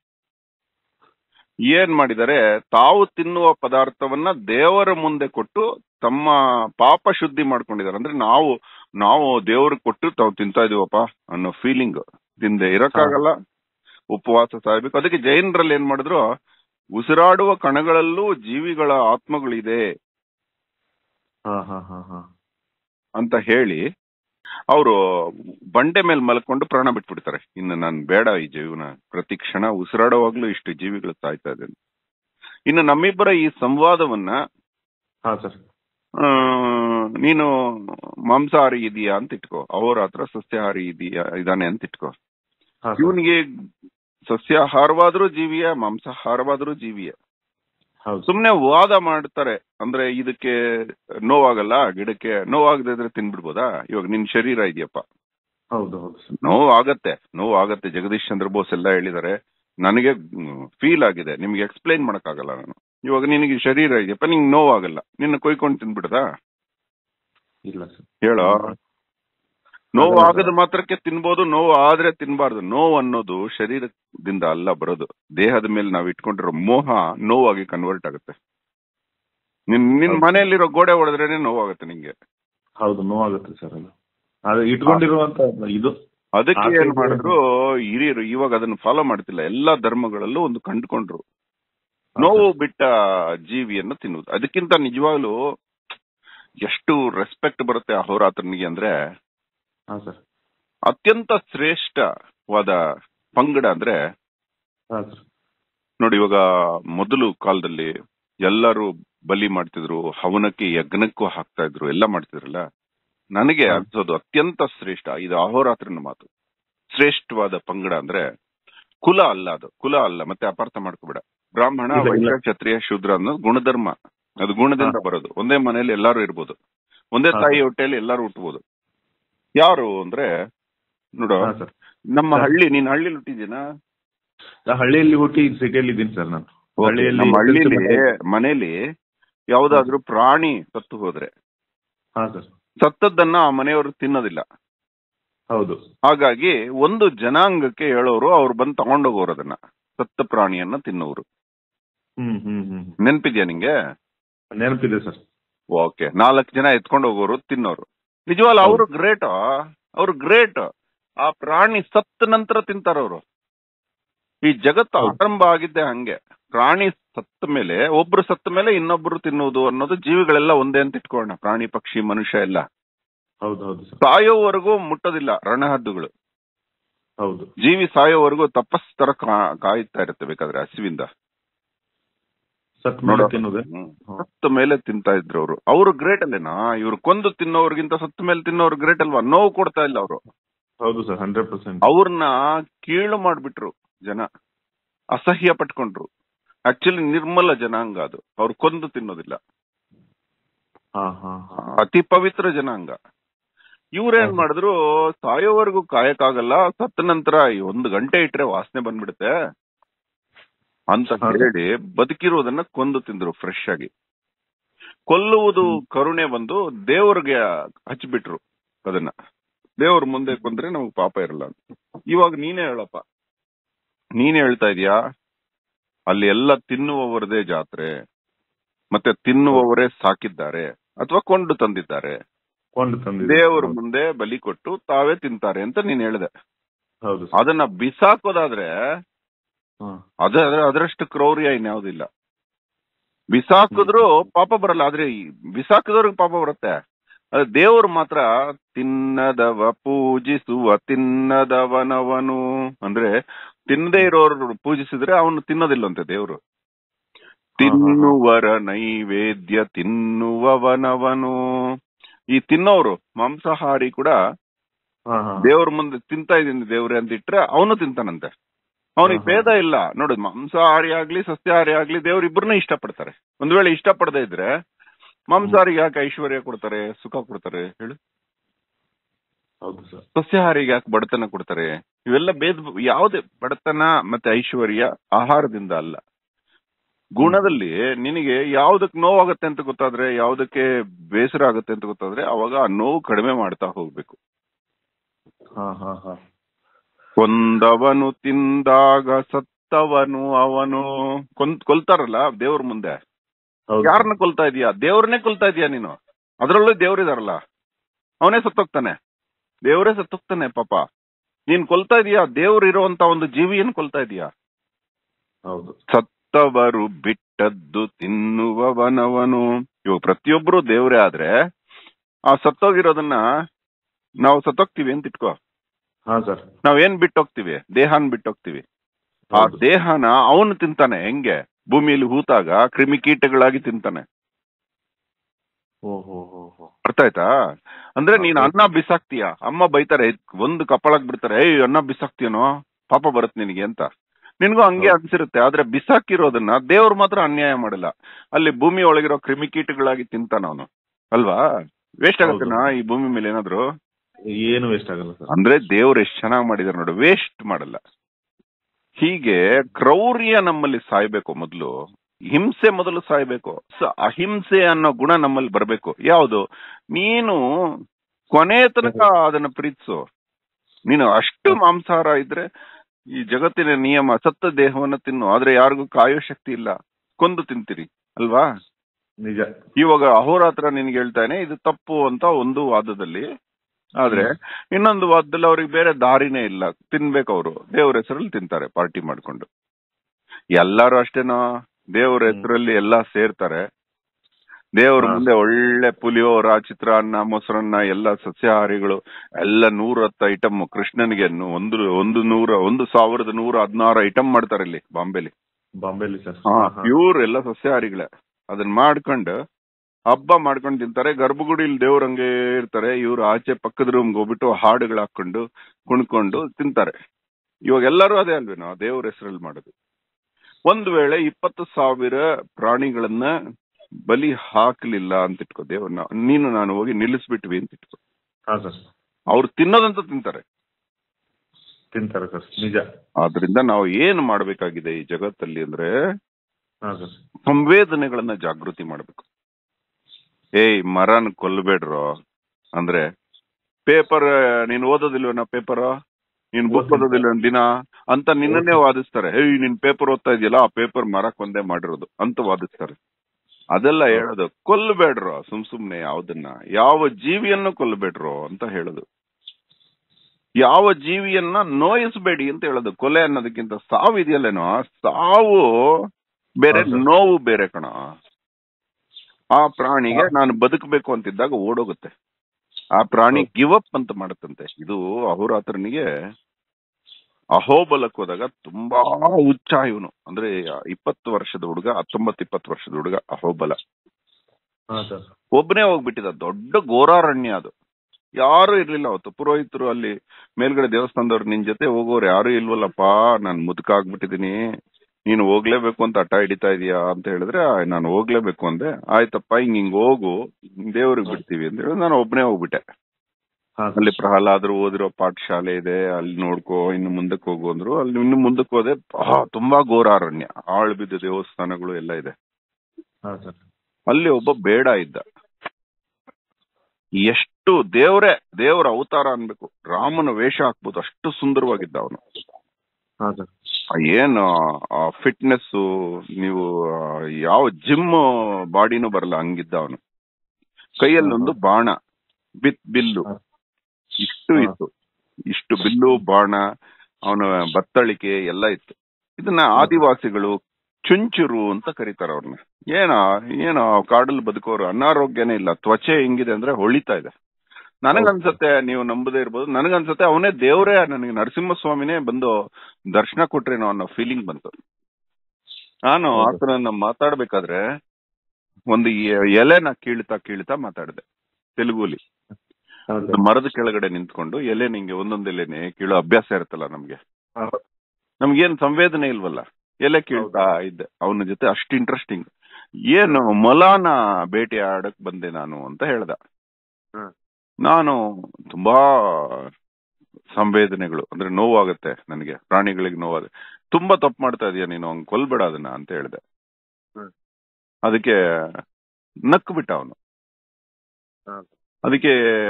S1: ಏನ್ ಮಾಡಿದ್ದಾರೆ ತಾವು ತಿನ್ನುವ ಪದಾರ್ಥವನ್ನ ದೇವರ ಮುಂದೆ ಕೊಟ್ಟು ತಮ್ಮ ಪಾಪ ಶುದ್ಧಿ ಮಾಡ್ಕೊಂಡಿದ್ದಾರೆ ಅಂದ್ರೆ ನಾವು ನಾವು ದೇವ್ರಿಗೆ ಕೊಟ್ಟು ತಾವು ತಿಂತಾ ಇದೀವಪ್ಪ ಅನ್ನೋ ಫೀಲಿಂಗ್ ತಿಂದೆ ಇರಕ್ಕಾಗಲ್ಲ ಉಪವಾಸ ಸಾಯ್ಬೇಕು ಅದಕ್ಕೆ ಜೈನರಲ್ಲಿ ಏನ್ ಮಾಡಿದ್ರು ಉಸಿರಾಡುವ ಕಣಗಳಲ್ಲೂ ಜೀವಿಗಳ ಆತ್ಮಗಳಿದೆ
S2: ಹಾ ಹಾ ಹಾ ಹಾ
S1: ಅಂತ ಹೇಳಿ ಅವರು ಬಂಡೆ ಮೇಲೆ ಮಲ್ಕೊಂಡು ಪ್ರಾಣ ಬಿಟ್ಬಿಡ್ತಾರೆ ಇನ್ನು ನಾನು ಬೇಡ ಈ ಜೀವನ ಪ್ರತಿ ಕ್ಷಣ ಉಸಿರಾಡುವಾಗ್ಲೂ ಇಷ್ಟು ಜೀವಿಗಳು ಸಾಯ್ತಾ ಇದೆ ಇನ್ನು ನಮ್ಮಿಬ್ಬರ ಈ ಸಂವಾದವನ್ನ
S2: ಹಾ ಸರ್
S1: ಆ, ನೀನು ಮಾಂಸಾಹಾರಿ ಇದೆಯಾ ಅಂತ ಇಟ್ಕೋ ಅವ್ರ ಹತ್ರ ಸಸ್ಯಾಹಾರಿ ಇದೆಯಾ ಇದಾನೆ ಅಂತ ಇಟ್ಕೋ
S2: ಹಾ ಸರ್
S1: ಇವನಿಗೆ ಸಸ್ಯಾಹಾರವಾದ್ರೂ ಜೀವಿಯ ಮಾಂಸಾಹಾರವಾದ್ರೂ ಜೀವಿಯ
S2: ಹೌದು
S1: ಸುಮ್ನೆ ವಾದ ಮಾಡ್ತಾರೆ ಅಂದ್ರೆ ಇದಕ್ಕೆ ನೋವಾಗಲ್ಲ ಗಿಡಕ್ಕೆ ನೋವಾಗದೆ ಇದ್ರೆ ತಿನ್ಬಿಡ್ಬೋದಾ ಇವಾಗ ನಿನ್ ಶರೀರ ಇದೆಯಪ್ಪ
S2: ಹೌದು ಹೌದು ಸರ್
S1: ನೋವು ಆಗತ್ತೆ ನೋವು ಆಗತ್ತೆ ಜಗದೀಶ್ ಚಂದ್ರ ಬೋಸ್ ಎಲ್ಲ ಹೇಳಿದ್ದಾರೆ ನನಗೆ ಫೀಲ್ ಆಗಿದೆ ನಿಮ್ಗೆ ಎಕ್ಸ್ಪ್ಲೈನ್ ಮಾಡಕ್ಕಾಗಲ್ಲ ನಾನು ಇವಾಗ ನಿನಗೆ ಶರೀರ ಇದೆಯಪ್ಪ ನಿಂಗೆ ನೋವಾಗಲ್ಲ ನಿನ್ನ ಕೊಯ್ಕೊಂಡು ತಿನ್ಬಿಡದಾ
S2: ಇಲ್ಲ ಸರ್
S1: ಹೇಳೋ ನೋವು ಆಗದ ಮಾತ್ರಕ್ಕೆ ತಿನ್ಬೋದು ನೋವು ಆದ್ರೆ ತಿನ್ಬಾರ್ದು ನೋವು ಅನ್ನೋದು ಶರೀರದಿಂದ ಅಲ್ಲ ಬರೋದು ದೇಹದ ಮೇಲೆ ನಾವ್ ಇಟ್ಕೊಂಡಿರೋ ಮೋಹ ನೋವಾಗಿ ಕನ್ವರ್ಟ್ ಆಗುತ್ತೆ ನಿನ್ ನಿನ್
S2: ಹೌದು.
S1: ಮನೆಯಲ್ಲಿರೋ ಗೋಡೆ ಹೊಡೆದ್ರೇನೆ ನೋವಾಗುತ್ತೆ ನಿಂಗೆ
S2: ಹೌದು ನೋವಾಗುತ್ತೆ ಸರ್ ಅದು ಅದು ಇಟ್ಕೊಂಡಿರುವಂತ ಇದು
S1: ಅದಕ್ಕೆ
S2: ಆಸೆ
S1: ಏನ್
S2: ಇದೆ.
S1: ಮಾಡಿದ್ರು ಹಿರಿಯರು ಇವಾಗ ಅದನ್ನ ಫಾಲೋ ಮಾಡ್ತಿಲ್ಲ ಎಲ್ಲಾ ಧರ್ಮಗಳಲ್ಲೂ ಒಂದು ಕಂಡುಕೊಂಡ್ರು ನೋವು ಬಿಟ್ಟ ಜೀವಿಯನ್ನು ತಿನ್ನುವುದು ಅದಕ್ಕಿಂತ ನಿಜವಾಗ್ಲೂ ಎಷ್ಟು ರೆಸ್ಪೆಕ್ಟ್ ಬರುತ್ತೆ ಅಹೋರಾತ್ರನಿಗೆ ಅಂದ್ರೆ
S2: ಹಾ ಸರ್
S1: ಅತ್ಯಂತ ಶ್ರೇಷ್ಠವಾದ ಪಂಗಡ ಅಂದ್ರೆ
S2: ಹಾ ಸರ್
S1: ನೋಡಿ ಇವಾಗ ಮೊದಲು ಕಾಲದಲ್ಲಿ ಎಲ್ಲರೂ ಬಲಿ ಮಾಡ್ತಿದ್ರು ಹವನಕ್ಕೆ ಯಜ್ಞಕ್ಕೂ ಹಾಕ್ತಾ ಇದ್ರು ಎಲ್ಲ ಮಾಡ್ತಿದ್ರಲ್ಲ ನನಗೆ
S2: ಹಾ.
S1: ಅನ್ಸೋದು ಅತ್ಯಂತ ಶ್ರೇಷ್ಠ ಇದು ಅಹೋರಾತ್ರನ ಮಾತು ಶ್ರೇಷ್ಠವಾದ ಪಂಗಡ ಅಂದ್ರೆ ಕುಲ ಅಲ್ಲ ಅದು ಕುಲ ಅಲ್ಲ ಮತ್ತೆ ಅಪಾರ್ಥ ಮಾಡ್ಕೋಬೇಡ ಬ್ರಾಹ್ಮಣ
S2: ಇಲ್ಲ, ಇಲ್ಲ.
S1: ವೈಶ್ಯ ಕ್ಷತ್ರಿಯ ಶೂದ್ರ ಅನ್ನೋದು ಗುಣಧರ್ಮ ಅದು ಗುಣದಿಂದ ಬರೋದು ಒಂದೇ ಮನೆಯಲ್ಲಿ ಎಲ್ಲಾರು ಇರ್ಬೋದು ಒಂದೇ
S2: ಹಾ.
S1: ತಾಯಿ ಹೊಟ್ಟೆಯಲ್ಲಿ ಎಲ್ಲಾರು ಹುಟ್ಟಬಹುದು ಯಾರು ಅಂದ್ರೆ ನೋಡು
S2: ಹಾ ಸರ್
S1: ನಮ್ಮ
S2: ಸರ್.
S1: ಹಳ್ಳಿ ನೀನ್ ಹಳ್ಳಿಲಿ ಹುಟ್ಟಿದ್ದೀನಾ
S2: ನಾ ಹಳ್ಳಿಯಲ್ಲಿ ಹುಟ್ಟಿ ಸಿಟಿಯಲ್ಲಿ ಇದ್ದೀನಿ ಸರ್ ನಾನು ಹಳ್ಳಿಯಲ್ಲಿ
S1: ನಮ್ಮ ಹಳ್ಳಿಲಿ
S2: ಮತ್ತೆ-
S1: ಮನೇಲಿ ಯಾವ್ದಾದ್ರು ಪ್ರಾಣಿ ಸತ್ತು ಹೋದ್ರೆ
S2: ಹಾ ಸರ್
S1: ಸತ್ತದ್ದನ್ನ ಆ ಮನೆಯವರು ತಿನ್ನೋದಿಲ್ಲ
S2: ಹೌದು
S1: ಹಾಗಾಗಿ ಒಂದು ಜನಾಂಗಕ್ಕೆ ಹೇಳೋರು ಅವ್ರು ಬಂದು ತಗೊಂಡೋಗೋರು ಅದನ್ನ ಸತ್ತ ಪ್ರಾಣಿಯನ್ನ ತಿನ್ನೋರು
S2: ಹ್ಮ್ ಹ್ಮ್ ಹ್ಮ್
S1: ನೆನ್ಪಿದ್ಯಾ ನಿಂಗೆ
S2: ನೆನಪಿದೆ ಸರ್
S1: ಓಕೆ ನಾಲ್ಕು ಜನ ಎತ್ಕೊಂಡು ಹೋಗೋರು ತಿನ್ನೋರು ನಿಜವಲ್ಲ
S2: ಹೌದು.
S1: ಅವರು ಗ್ರೇಟ್ ಅವ್ರು ಗ್ರೇಟ್ ಆ ಪ್ರಾಣಿ ಸತ್ತ ನಂತರ ತಿಂತಾರ ಅವರು ಈ ಜಗತ್ತು
S2: ಹೌದು.
S1: ಆರಂಭ ಆಗಿದ್ದೆ ಹಂಗೆ ಪ್ರಾಣಿ ಸತ್ತ ಮೇಲೆ ಒಬ್ರು ಸತ್ತ ಮೇಲೆ ಇನ್ನೊಬ್ರು ತಿನ್ನುವುದು ಅನ್ನೋದು ಜೀವಿಗಳೆಲ್ಲ ಒಂದೇ ಅಂತ ಇಟ್ಕೊಳ್ಳೋಣ ಪ್ರಾಣಿ ಪಕ್ಷಿ ಮನುಷ್ಯ ಎಲ್ಲ
S2: ಹೌದು ಹೌದು ಸರ್
S1: ಸಾಯೋವರೆಗೂ ಮುಟ್ಟೋದಿಲ್ಲ ರಣಹದ್ದುಗಳು
S2: ಹೌದು
S1: ಜೀವಿ ಸಾಯೋವರೆಗೂ ತಪಸ್ ತರ ಕಾ- ಕಾಯ್ತಾ ಇರುತ್ತೆ ಬೇಕಾದ್ರೆ ಹಸಿವಿಂದ
S2: ಸತ್ ಮೇಲೆ
S1: ನೋಡು.
S2: ತಿನ್ನೋದೆ
S1: ಹ್ಮ್. ಸತ್ತ ಮೇಲೆ ತಿಂತಾ ಇದ್ರು ಅವರು ಅವರು ಗ್ರೇಟ್ ಅಲ್ಲೇನಾ ಇವ್ರು ಕೊಂದು ತಿನ್ನೋರ್ಗಿಂತ ಸತ್ತ ಮೇಲೆ ತಿನ್ನೋರು ಗ್ರೇಟ್ ಅಲ್ವಾ ನೋವು ಕೊಡ್ತಾ ಇಲ್ಲ ಅವರು
S2: ಹೌದು ಸರ್ ಹಂಡ್ರೆಡ್ ಪರ್ಸೆಂಟ್
S1: ಅವ್ರನ್ನ ಕೀಳು ಮಾಡ್ಬಿಟ್ರು ಜನ ಅಸಹ್ಯ ಪಟ್ಕೊಂಡ್ರು ಆಕ್ಚುಲಿ ನಿರ್ಮಲ ಜನಾಂಗ ಅದು ಅವ್ರು ಕೊಂದು ತಿನ್ನೋದಿಲ್ಲ
S2: ಹಾ ಹಾ ಹಾ
S1: ಅತಿ ಪವಿತ್ರ ಜನಾಂಗ ಇವ್ರೇನ್
S2: ಹೌದು.
S1: ಮಾಡಿದ್ರು ಸಾಯೋವರೆಗೂ ಕಾಯಕ್ಕಾಗಲ್ಲ ಸತ್ತ ನಂತರ ಈ ಒಂದು ಗಂಟೆ ಇಟ್ರೆ ವಾಸನೆ ಬಂದ್ಬಿಡುತ್ತೆ ಅಂತ
S2: ಹೌದು.
S1: ಹೇಳಿ ಬದುಕಿರೋದನ್ನ ಕೊಂದು ತಿಂದ್ರು ಫ್ರೆಶ್ ಆಗಿ ಕೊಲ್ಲುವುದು
S2: ಹ್ಮ್.
S1: ಕರುಣೆ ಬಂದು ದೇವ್ರಿಗೆ ಹಚ್ಬಿಟ್ರು ಅದನ್ನ ದೇವ್ರ ಮುಂದೆ ಕೊಂದ್ರೆ ನಮಗ್ ಪಾಪ ಇರಲ್ಲ ಅಂತ. ಇವಾಗ ನೀನೇ ಹೇಳಪ್ಪ ನೀನೇ ಹೇಳ್ತಾ ಇದೀಯಾ ಅಲ್ಲಿ ಎಲ್ಲ ತಿನ್ನುವವರದೇ ಜಾತ್ರೆ ಮತ್ತೆ ತಿನ್ನುವವರೇ ಸಾಕಿದ್ದಾರೆ ಅಥವಾ ಕೊಂಡು ತಂದಿದ್ದಾರೆ
S2: ಕೊಂಡು ತಂದಿದೆ
S1: ದೇವ್ರ
S2: ಹೌದು.
S1: ಮುಂದೆ ಬಲಿ ಕೊಟ್ಟು ತಾವೇ ತಿಂತಾರೆ ಅಂತ ನೀನ್ ಹೇಳಿದೆ
S2: ಹೌದು ಸರ್
S1: ಅದನ್ನ ಬಿಸಾಕೋದಾದ್ರೆ
S2: ಹಾ.
S1: ಅದ ಅದರಷ್ಟು ಕ್ರೌರ್ಯ ಇನ್ಯಾವುದಿಲ್ಲ ಬಿಸಾಕಿದ್ರು ಪಾಪ ಬರಲ್ಲ ಆದ್ರೆ ಈ ಬಿಸಾಕಿದವ್ರಿಗೆ ಪಾಪ ಬರುತ್ತೆ ಅದೇ ದೇವ್ರು ಮಾತ್ರ ತಿನ್ನದವ ಪೂಜಿಸುವ ತಿನ್ನದವನವನು ಅಂದ್ರೆ ತಿನ್ನದೇ ಇರೋರು ಪೂಜಿಸಿದ್ರೆ ಅವನು ತಿನ್ನೋದಿಲ್ಲಂತೆ ದೇವ್ರು ತಿನ್ನುವರ ನೈವೇದ್ಯ ತಿನ್ನುವವನವನು ಈ ತಿನ್ನೋರು ಮಾಂಸಾಹಾರಿ ಕೂಡ
S2: ಹಾ ಹಾ
S1: ದೇವ್ರ ಮುಂದೆ ತಿಂತಾ ಇದೀನಿ ದೇವ್ರೆ ಅಂತ ಇಟ್ರೆ ಅವನು ತಿಂತಾನಂತೆ ಅವನಿಗೆ
S2: ಹಾ, ಹಾ.
S1: ಭೇದ ಇಲ್ಲ ನೋಡಿ ಮಾಂಸಾಹಾರಿ ಆಗ್ಲಿ ಸಸ್ಯಾಹಾರಿ ಆಗ್ಲಿ ದೇವ್ರು ಇಬ್ಬರನ್ನ ಇಷ್ಟಪಡ್ತಾರೆ ಒಂದ್ ವೇಳೆ ಇಷ್ಟಪಡದೇ ಇದ್ರೆ ಮಾಂಸಾಹಾರಿಗೆ ಯಾಕೆ ಐಶ್ವರ್ಯ ಕೊಡ್ತಾರೆ ಸುಖ ಕೊಡ್ತಾರೆ ಹೇಳು
S2: ಹೌದು ಸರ್
S1: ಸಸ್ಯಾಹಾರಿಗೆ ಯಾಕೆ ಬಡತನ ಕೊಡ್ತಾರೆ ಇವೆಲ್ಲ ಭೇದ ಯಾವುದೇ ಬಡತನ ಮತ್ತೆ ಐಶ್ವರ್ಯ ಆಹಾರದಿಂದ ಅಲ್ಲ ಗುಣದಲ್ಲಿ ನಿನಗೆ ಯಾವ್ದಕ್ ನೋವಾಗತ್ತೆ ಅಂತ ಗೊತ್ತಾದ್ರೆ ಯಾವ್ದಕ್ಕೆ ಬೇಸರ ಆಗುತ್ತೆ ಅಂತ ಗೊತ್ತಾದ್ರೆ ಅವಾಗ ಆ ನೋವು ಕಡಿಮೆ ಮಾಡ್ತಾ ಹೋಗ್ಬೇಕು
S2: ಹಾ ಹಾ ಹಾ
S1: ಕೊಂದವನು ತಿಂದಾಗ ಸತ್ತವನು ಅವನು ಕೊಂದ್ ಕೊಲ್ತಾರಲ್ಲ ದೇವ್ರ ಮುಂದೆ
S2: ಹೌದು
S1: ಯಾರನ್ನ ಕೊಲ್ತಾ ಇದೀಯಾ ದೇವ್ರನ್ನೇ ಕೊಲ್ತಾ ಇದೀಯಾ ನೀನು ಅದ್ರಲ್ಲೂ ದೇವ್ರಿದಾರಲ್ಲ ಅವನೇ ಸತ್ತೋಗ್ತಾನೆ ದೇವ್ರೇ ಸತ್ತೋಗ್ತಾನೆ ಪಾಪ ನೀನ್ ಕೊಲ್ತಾ ಇದೀಯಾ ದೇವ್ರು ಇರುವಂತ ಒಂದು ಜೀವಿಯನ್ನು ಕೊಲ್ತಾ ಇದೀಯಾ
S2: ಹೌದು
S1: ಸತ್ತವರು ಬಿಟ್ಟದ್ದು ತಿನ್ನುವವನವನು ಇವು ಪ್ರತಿಯೊಬ್ರು ದೇವ್ರೇ ಆದ್ರೆ ಆ ಸತ್ತೋಗಿರೋದನ್ನ ನಾವು ಸತ್ತೋಗ್ತೀವಿ ಅಂತ ಇಟ್ಕೋ
S2: ಹಾ ಸರ್
S1: ನಾವ್ ಏನ್ ಬಿಟ್ಟೋಗ್ತೀವಿ ದೇಹನ್ ಬಿಟ್ಟೋಗ್ತೀವಿ ಆ
S2: ಹೌದು.
S1: ದೇಹನ ಅವನು ತಿಂತಾನೆ ಹೆಂಗೆ ಭೂಮಿಯಲ್ಲಿ ಹೂತಾಗ ಕ್ರಿಮಿಕೀಟಗಳಾಗಿ ತಿಂತಾನೆ
S2: ಓ ಹೋ ಹೋ ಹೋ
S1: ಅರ್ಥ ಆಯ್ತಾ ಅಂದ್ರೆ ನೀನ್ ಅನ್ನ ಬಿಸಾಕ್ತೀಯ ಅಮ್ಮ ಬೈತಾರೆ ಒಂದು ಕಪ್ಪಳಕ್ ಬಿಡ್ತಾರೆ ಏಯ್ ಅನ್ನ ಬಿಸಾಕ್ತೀಯನೋ ಪಾಪ ಬರುತ್ತೆ ನಿನಗೆ ಅಂತ ನಿನ್ಗೂ ಹಂಗೆ
S2: ಹೌದು.
S1: ಅನ್ಸಿರುತ್ತೆ ಆದ್ರೆ ಬಿಸಾಕಿರೋದನ್ನ ದೇವ್ರು ಮಾತ್ರ ಅನ್ಯಾಯ ಮಾಡಿಲ್ಲ ಅಲ್ಲಿ ಭೂಮಿ ಒಳಗಿರೋ ಕ್ರಿಮಿಕೀಟಗಳಾಗಿ ತಿಂತಾನ ಅವನು ಅಲ್ವಾ ವೇಸ್ಟ್
S2: ಹೌದು.
S1: ಆಗತ್ತನಾ ಈ ಭೂಮಿ ಮೇಲೆ ಏನಾದ್ರು
S2: ಏನು ವೇಸ್ಟ್ ಆಗಲ್ಲ ಸರ್
S1: ಅಂದ್ರೆ ದೇವ್ರು ಎಷ್ಟ್ ಚೆನ್ನಾಗ್ ಮಾಡಿದಾರೆ ನೋಡು ವೇಸ್ಟ್ ಮಾಡಲ್ಲ ಹೀಗೆ ಕ್ರೌರ್ಯ ನಮ್ಮಲ್ಲಿ ಸಾಯ್ಬೇಕು ಮೊದಲು ಹಿಂಸೆ ಮೊದಲು ಸಾಯ್ಬೇಕು ಸ- ಅಹಿಂಸೆ ಅನ್ನೋ ಗುಣ ನಮ್ಮಲ್ಲಿ ಬರ್ಬೇಕು ಯಾವುದು ನೀನು ಕೊನೆ ತನಕ ಅದನ್ನ ಪ್ರೀತಿಸು ನೀನು ಅಷ್ಟು ಮಾಂಸಾಹಾರ ಇದ್ರೆ ಈ ಜಗತ್ತಿನ ನಿಯಮ ಸತ್ತ ದೇಹವನ್ನ ತಿನ್ನು ಆದ್ರೆ ಯಾರಿಗೂ ಕಾಯೋ ಶಕ್ತಿ ಇಲ್ಲ ಕೊಂದು ತಿಂತೀರಿ ಅಲ್ವಾ
S2: ನಿಜ
S1: ಇವಾಗ ಅಹೋರಾತ್ರ ನಿನ್ಗೆ ಹೇಳ್ತಾನೆ ಇದು ತಪ್ಪು ಅಂತ ಒಂದು ವಾದದಲ್ಲಿ ಆದ್ರೆ ಇನ್ನೊಂದು ವಾದದಲ್ಲಿ ಅವ್ರಿಗೆ ಬೇರೆ ದಾರಿನೇ ಇಲ್ಲ ತಿನ್ಬೇಕು ಅವರು ದೇವ್ರ ಹೆಸರಲ್ಲಿ ತಿಂತಾರೆ ಪಾರ್ಟಿ ಮಾಡ್ಕೊಂಡು ಎಲ್ಲಾರು ಅಷ್ಟೇನೋ ದೇವ್ರ
S2: ಹ್ಮ್.
S1: ಹೆಸರಲ್ಲಿ ಎಲ್ಲಾ ಸೇರ್ತಾರೆ ದೇವ್ರ
S2: ಹಾ.
S1: ಮುಂದೆ ಒಳ್ಳೆ ಪುಲಿಯೋರ ಚಿತ್ರಾನ್ನ ಮೊಸರನ್ನ ಎಲ್ಲ ಸಸ್ಯಾಹಾರಿಗಳು ಎಲ್ಲ ನೂರ ಹತ್ತು ಐಟಮ್ ಕೃಷ್ಣನಿಗೆ ನು- ಒಂದು ಒಂದು ನೂರ ಒಂದು ಸಾವಿರದ ನೂರ ಹದಿನಾರು ಐಟಮ್ ಮಾಡ್ತಾರೆ ಇಲ್ಲಿ ಬಾಂಬೆಲಿ
S2: ಬಾಂಬೆಲಿ ಸರ್
S1: ಪ್ಯೂರ್ ಎಲ್ಲ ಸಸ್ಯಾಹಾರಿಗಳೇ ಅದನ್ನ ಮಾಡ್ಕೊಂಡು ಹಬ್ಬ ಮಾಡ್ಕೊಂಡು ತಿಂತಾರೆ ಗರ್ಭಗುಡಿಲಿ ದೇವ್ರ ಹಂಗೆ ಇರ್ತಾರೆ ಇವ್ರು ಆಚೆ ಪಕ್ಕದ ರೂಮ್ಗೆ ಹೋಗ್ಬಿಟ್ಟು ಹಾಡುಗಳು ಹಾಕೊಂಡು ಕುಣ್ಕೊಂಡು ತಿಂತಾರೆ ಇವಾಗ ಎಲ್ಲರೂ ಅದೇ ಅಲ್ವೇನೋ ದೇವ್ರ ಹೆಸರಲ್ಲಿ ಮಾಡೋದು ಒಂದ್ ವೇಳೆ ಇಪ್ಪತ್ತು ಸಾವಿರ ಪ್ರಾಣಿಗಳನ್ನ ಬಲಿ ಹಾಕ್ಲಿಲ್ಲ ಅಂತ ಇಟ್ಕೋ ದೇವ್ರನ್ನ ನೀನು ನಾನು ಹೋಗಿ ನಿಲ್ಲಿಸ್ಬಿಟ್ವಿ ಅಂತ ಇಟ್ಕೋ
S2: ಹಾಂ ಸರ್
S1: ಅವ್ರು ತಿನ್ನೋದಂತ ತಿಂತಾರೆ
S2: ತಿಂತಾರೆ ಸರ್ ನಿಜ
S1: ಆದ್ರಿಂದ ನಾವು ಏನ್ ಮಾಡ್ಬೇಕಾಗಿದೆ ಈ ಜಗತ್ತಲ್ಲಿ ಅಂದ್ರೆ
S2: ಹಾಂ ಸರ್
S1: ಸಂವೇದನೆಗಳನ್ನ ಜಾಗೃತಿ ಮಾಡ್ಬೇಕು ಏಯ್ ಮರನ್ ಕೊಲ್ಲಬೇಡ್ರೋ ಅಂದ್ರೆ ಪೇಪರ್ ನೀನ್ ಓದೋದಿಲ್ವೇನೋ ಪೇಪರ್ ನೀನ್ ಬುಕ್ ಓದೋದಿಲ್ಲ ದಿನ ಅಂತ ನಿನ್ನನ್ನೇ ವಾದಿಸ್ತಾರೆ ಏಯ್ ನೀನ್ ಪೇಪರ್ ಓದ್ತಾ ಇದೆಯಲ್ಲ ಆ ಪೇಪರ್ ಮರಕ್ ಒಂದೇ ಮಾಡಿರೋದು ಅಂತ ವಾದಿಸ್ತಾರೆ ಅದೆಲ್ಲ ಹೇಳೋದು ಕೊಲ್ಲಬೇಡ್ರೋ ಸುಮ್ ಸುಮ್ನೆ ಯಾವ್ದನ್ನ ಯಾವ ಜೀವಿಯನ್ನು ಕೊಲ್ಲಬೇಡ್ರೋ ಅಂತ ಹೇಳೋದು ಯಾವ ಜೀವಿಯನ್ನ ನೋಯಿಸಬೇಡಿ ಅಂತ ಹೇಳೋದು ಕೊಲೆ ಅನ್ನೋದಕ್ಕಿಂತ ಸಾವು ಇದೆಯಲ್ಲೇನೋ ಸಾವು ಬೇರೆ
S2: ಹೌದು.
S1: ನೋವು ಬೇರೆ ಕಣ ಆ ಪ್ರಾಣಿಗೆ ನಾನು ಬದುಕಬೇಕು ಅಂತಿದ್ದಾಗ ಓಡೋಗುತ್ತೆ ಆ ಪ್ರಾಣಿ
S2: ಹೌದು.
S1: ಗಿವ್ ಅಪ್ ಅಂತ ಮಾಡುತ್ತಂತೆ ಇದು ಅಹೋರಾತ್ರನಿಗೆ ಅಹೋಬಲಕ್ಕೆ ಹೋದಾಗ ತುಂಬಾ ಹುಚ್ಚ ಇವನು ಅಂದ್ರೆ ಇಪ್ಪತ್ತು ವರ್ಷದ ಹುಡುಗ ಹತ್ತೊಂಬತ್ತು ಇಪ್ಪತ್ತು ವರ್ಷದ ಹುಡುಗ ಅಹೋಬಲ
S2: ಹಾಂ ಸರ್
S1: ಒಬ್ಬನೇ ಹೋಗ್ಬಿಟ್ಟಿದ ದೊಡ್ಡ ಘೋರಾರಣ್ಯ ಅದು ಯಾರು ಇರ್ಲಿಲ್ಲ ಅವತ್ತು ಪುರೋಹಿತರು ಅಲ್ಲಿ ಮೇಲ್ಗಡೆ ದೇವಸ್ಥಾನದವ್ರು ನಿನ್ ಜೊತೆ ಹೋಗೋರು ಯಾರು ಇಲ್ವಲ್ಲಪ್ಪ ನಾನ್ ಮುದುಕ ಆಗ್ಬಿಟ್ಟಿದೀನಿ ನೀನು ಹೋಗ್ಲೇಬೇಕು ಅಂತ ಹಠ ಹಿಡಿತಾ ಇದೀಯಾ ಅಂತ ಹೇಳಿದ್ರೆ "ಆ, ನಾನು ಹೋಗ್ಲೇಬೇಕು ಅಂದೆ ಆಯ್ತಪ್ಪ ಹಿಂಗ್ ಹಿಂಗ್ ಹೋಗು ದೇವ್ರಿಗೆ ಬಿಡ್ತೀವಿ ಅಂತ ಹೇಳಿ ನಾನು ಒಬ್ಬನೇ ಹೋಗ್ಬಿಟ್ಟೆ
S2: ಹಾಂ
S1: ಅಲ್ಲಿ ಪ್ರಹ್ಲಾದ್ರು ಓದಿರೋ ಪಾಠಶಾಲೆ ಇದೆ ಅಲ್ಲಿ ನೋಡ್ಕೋ ಇನ್ನು ಮುಂದಕ್ಕೆ ಹೋಗು ಅಂದ್ರು ಅಲ್ಲಿ ಇನ್ನು ಮುಂದಕ್ಕೆ ಹೋದೆ ಆ, ತುಂಬಾ ಘೋರಾರಣ್ಯ ಆಳು ಬಿದ್ದ ದೇವಸ್ಥಾನಗಳು ಎಲ್ಲ ಇದೆ
S2: ಹಾಂ ಸರ್
S1: ಅಲ್ಲಿ ಒಬ್ಬ ಬೇಡ ಇದ್ದ ಎಷ್ಟು ದೇವ್ರೇ ದೇವರ ಅವತಾರ ಅನ್ಬೇಕು ರಾಮನ ವೇಷ ಹಾಕ್ಬೋದು ಅಷ್ಟು ಸುಂದರವಾಗಿದ್ದ ಅವನು
S2: ಹಾಂ ಸರ್
S1: ಏನು ಫಿಟ್ನೆಸ್ ನೀವು ಆ, ಯಾವ ಜಿಮ್ ಬಾಡಿನೂ ಬರಲ್ಲ ಹಂಗಿದ್ದ ಅವನು ಕೈಯಲ್ಲಿ ಒಂದು ಬಾಣ ಬಿತ್ ಬಿಲ್ಲು
S2: ಹ.
S1: ಇಷ್ಟು
S2: ಹ.
S1: ಇತ್ತು ಇಷ್ಟು ಬಿಲ್ಲು ಬಾಣ ಅವನ ಬತ್ತಳಿಕೆ ಎಲ್ಲ ಇತ್ತು ಇದನ್ನ ಆದಿವಾಸಿಗಳು ಚುಂಚುರು ಅಂತ ಕರೀತಾರ ಅವ್ರನ್ನ ಏನ ಏನೋ ಕಾಡಲ್ಲಿ ಬದುಕೋರು ಅನಾರೋಗ್ಯನೇ ಇಲ್ಲ ತ್ವಚೆ ಹೆಂಗಿದೆ ಅಂದ್ರೆ ಹೊಳಿತಾ ಇದೆ ನನಗನ್ಸತ್ತೆ ನೀವು ನಂಬದೇ ಇರ್ಬೋದು ನನಗನ್ಸತ್ತೆ ಅವನೇ ದೇವ್ರೇ ನನಗೆ ನರಸಿಂಹಸ್ವಾಮಿನೇ ಬಂದು ದರ್ಶನ ಕೊಟ್ರೇನೋ ಅನ್ನೋ ಫೀಲಿಂಗ್ ಬಂತು ನಾನು
S2: ಹೌದು.
S1: ಆತನನ್ನ ಮಾತಾಡ್ಬೇಕಾದ್ರೆ ಒಂದು ಎ- ಎಲೆನ ಕೀಳ್ತಾ ಕೀಳ್ತಾ ಮಾತಾಡಿದೆ ತೆಲುಗುಲಿ
S2: ಹಾಂ
S1: ಒಂದು
S2: ಸರ್
S1: ಮರದ ಕೆಳಗಡೆ ನಿಂತ್ಕೊಂಡು ಎಲೆ ನಿಂಗೆ ಒಂದೊಂದ್ ಎಲೆನೆ ಕೀಳೋ ಅಭ್ಯಾಸ ಇರುತ್ತಲ್ಲ ನಮ್ಗೆ
S2: ಹಾಂ
S1: ನಮ್ಗೇನ್ ಸಂವೇದನೆ ಇಲ್ವಲ್ಲ ಎಲೆ ಕೀಳ್ತಾ ಇದ್ದೆ ಅವನ ಜೊತೆ ಅಷ್ಟು ಇಂಟ್ರೆಸ್ಟಿಂಗ್ ಏನು ಮೊಲಾನ ಬೇಟೆ ಆಡಕ್ ಬಂದೆ ನಾನು ಅಂತ ಹೇಳ್ದ
S2: ಹ್ಮ್.
S1: ನಾನು ತುಂಬಾ ಸಂವೇದನೆಗಳು ಅಂದ್ರೆ ನೋವಾಗುತ್ತೆ ನನಗೆ ಪ್ರಾಣಿಗಳಿಗೆ ನೋವಾಗುತ್ತೆ ತುಂಬಾ ತಪ್ಪು ಮಾಡ್ತಾ ಇದೀಯ ನೀನು ಹಂಗ್ ಕೊಲ್ಬೇಡ ಅದನ್ನ ಅಂತ ಹೇಳ್ದೆ
S2: ಹ್ಮ್.
S1: ಅದಕ್ಕೆ ನಕ್ಕು ಬಿಟ್ಟ ಅವನು
S2: ಹಾಂ
S1: ಅದಕ್ಕೆ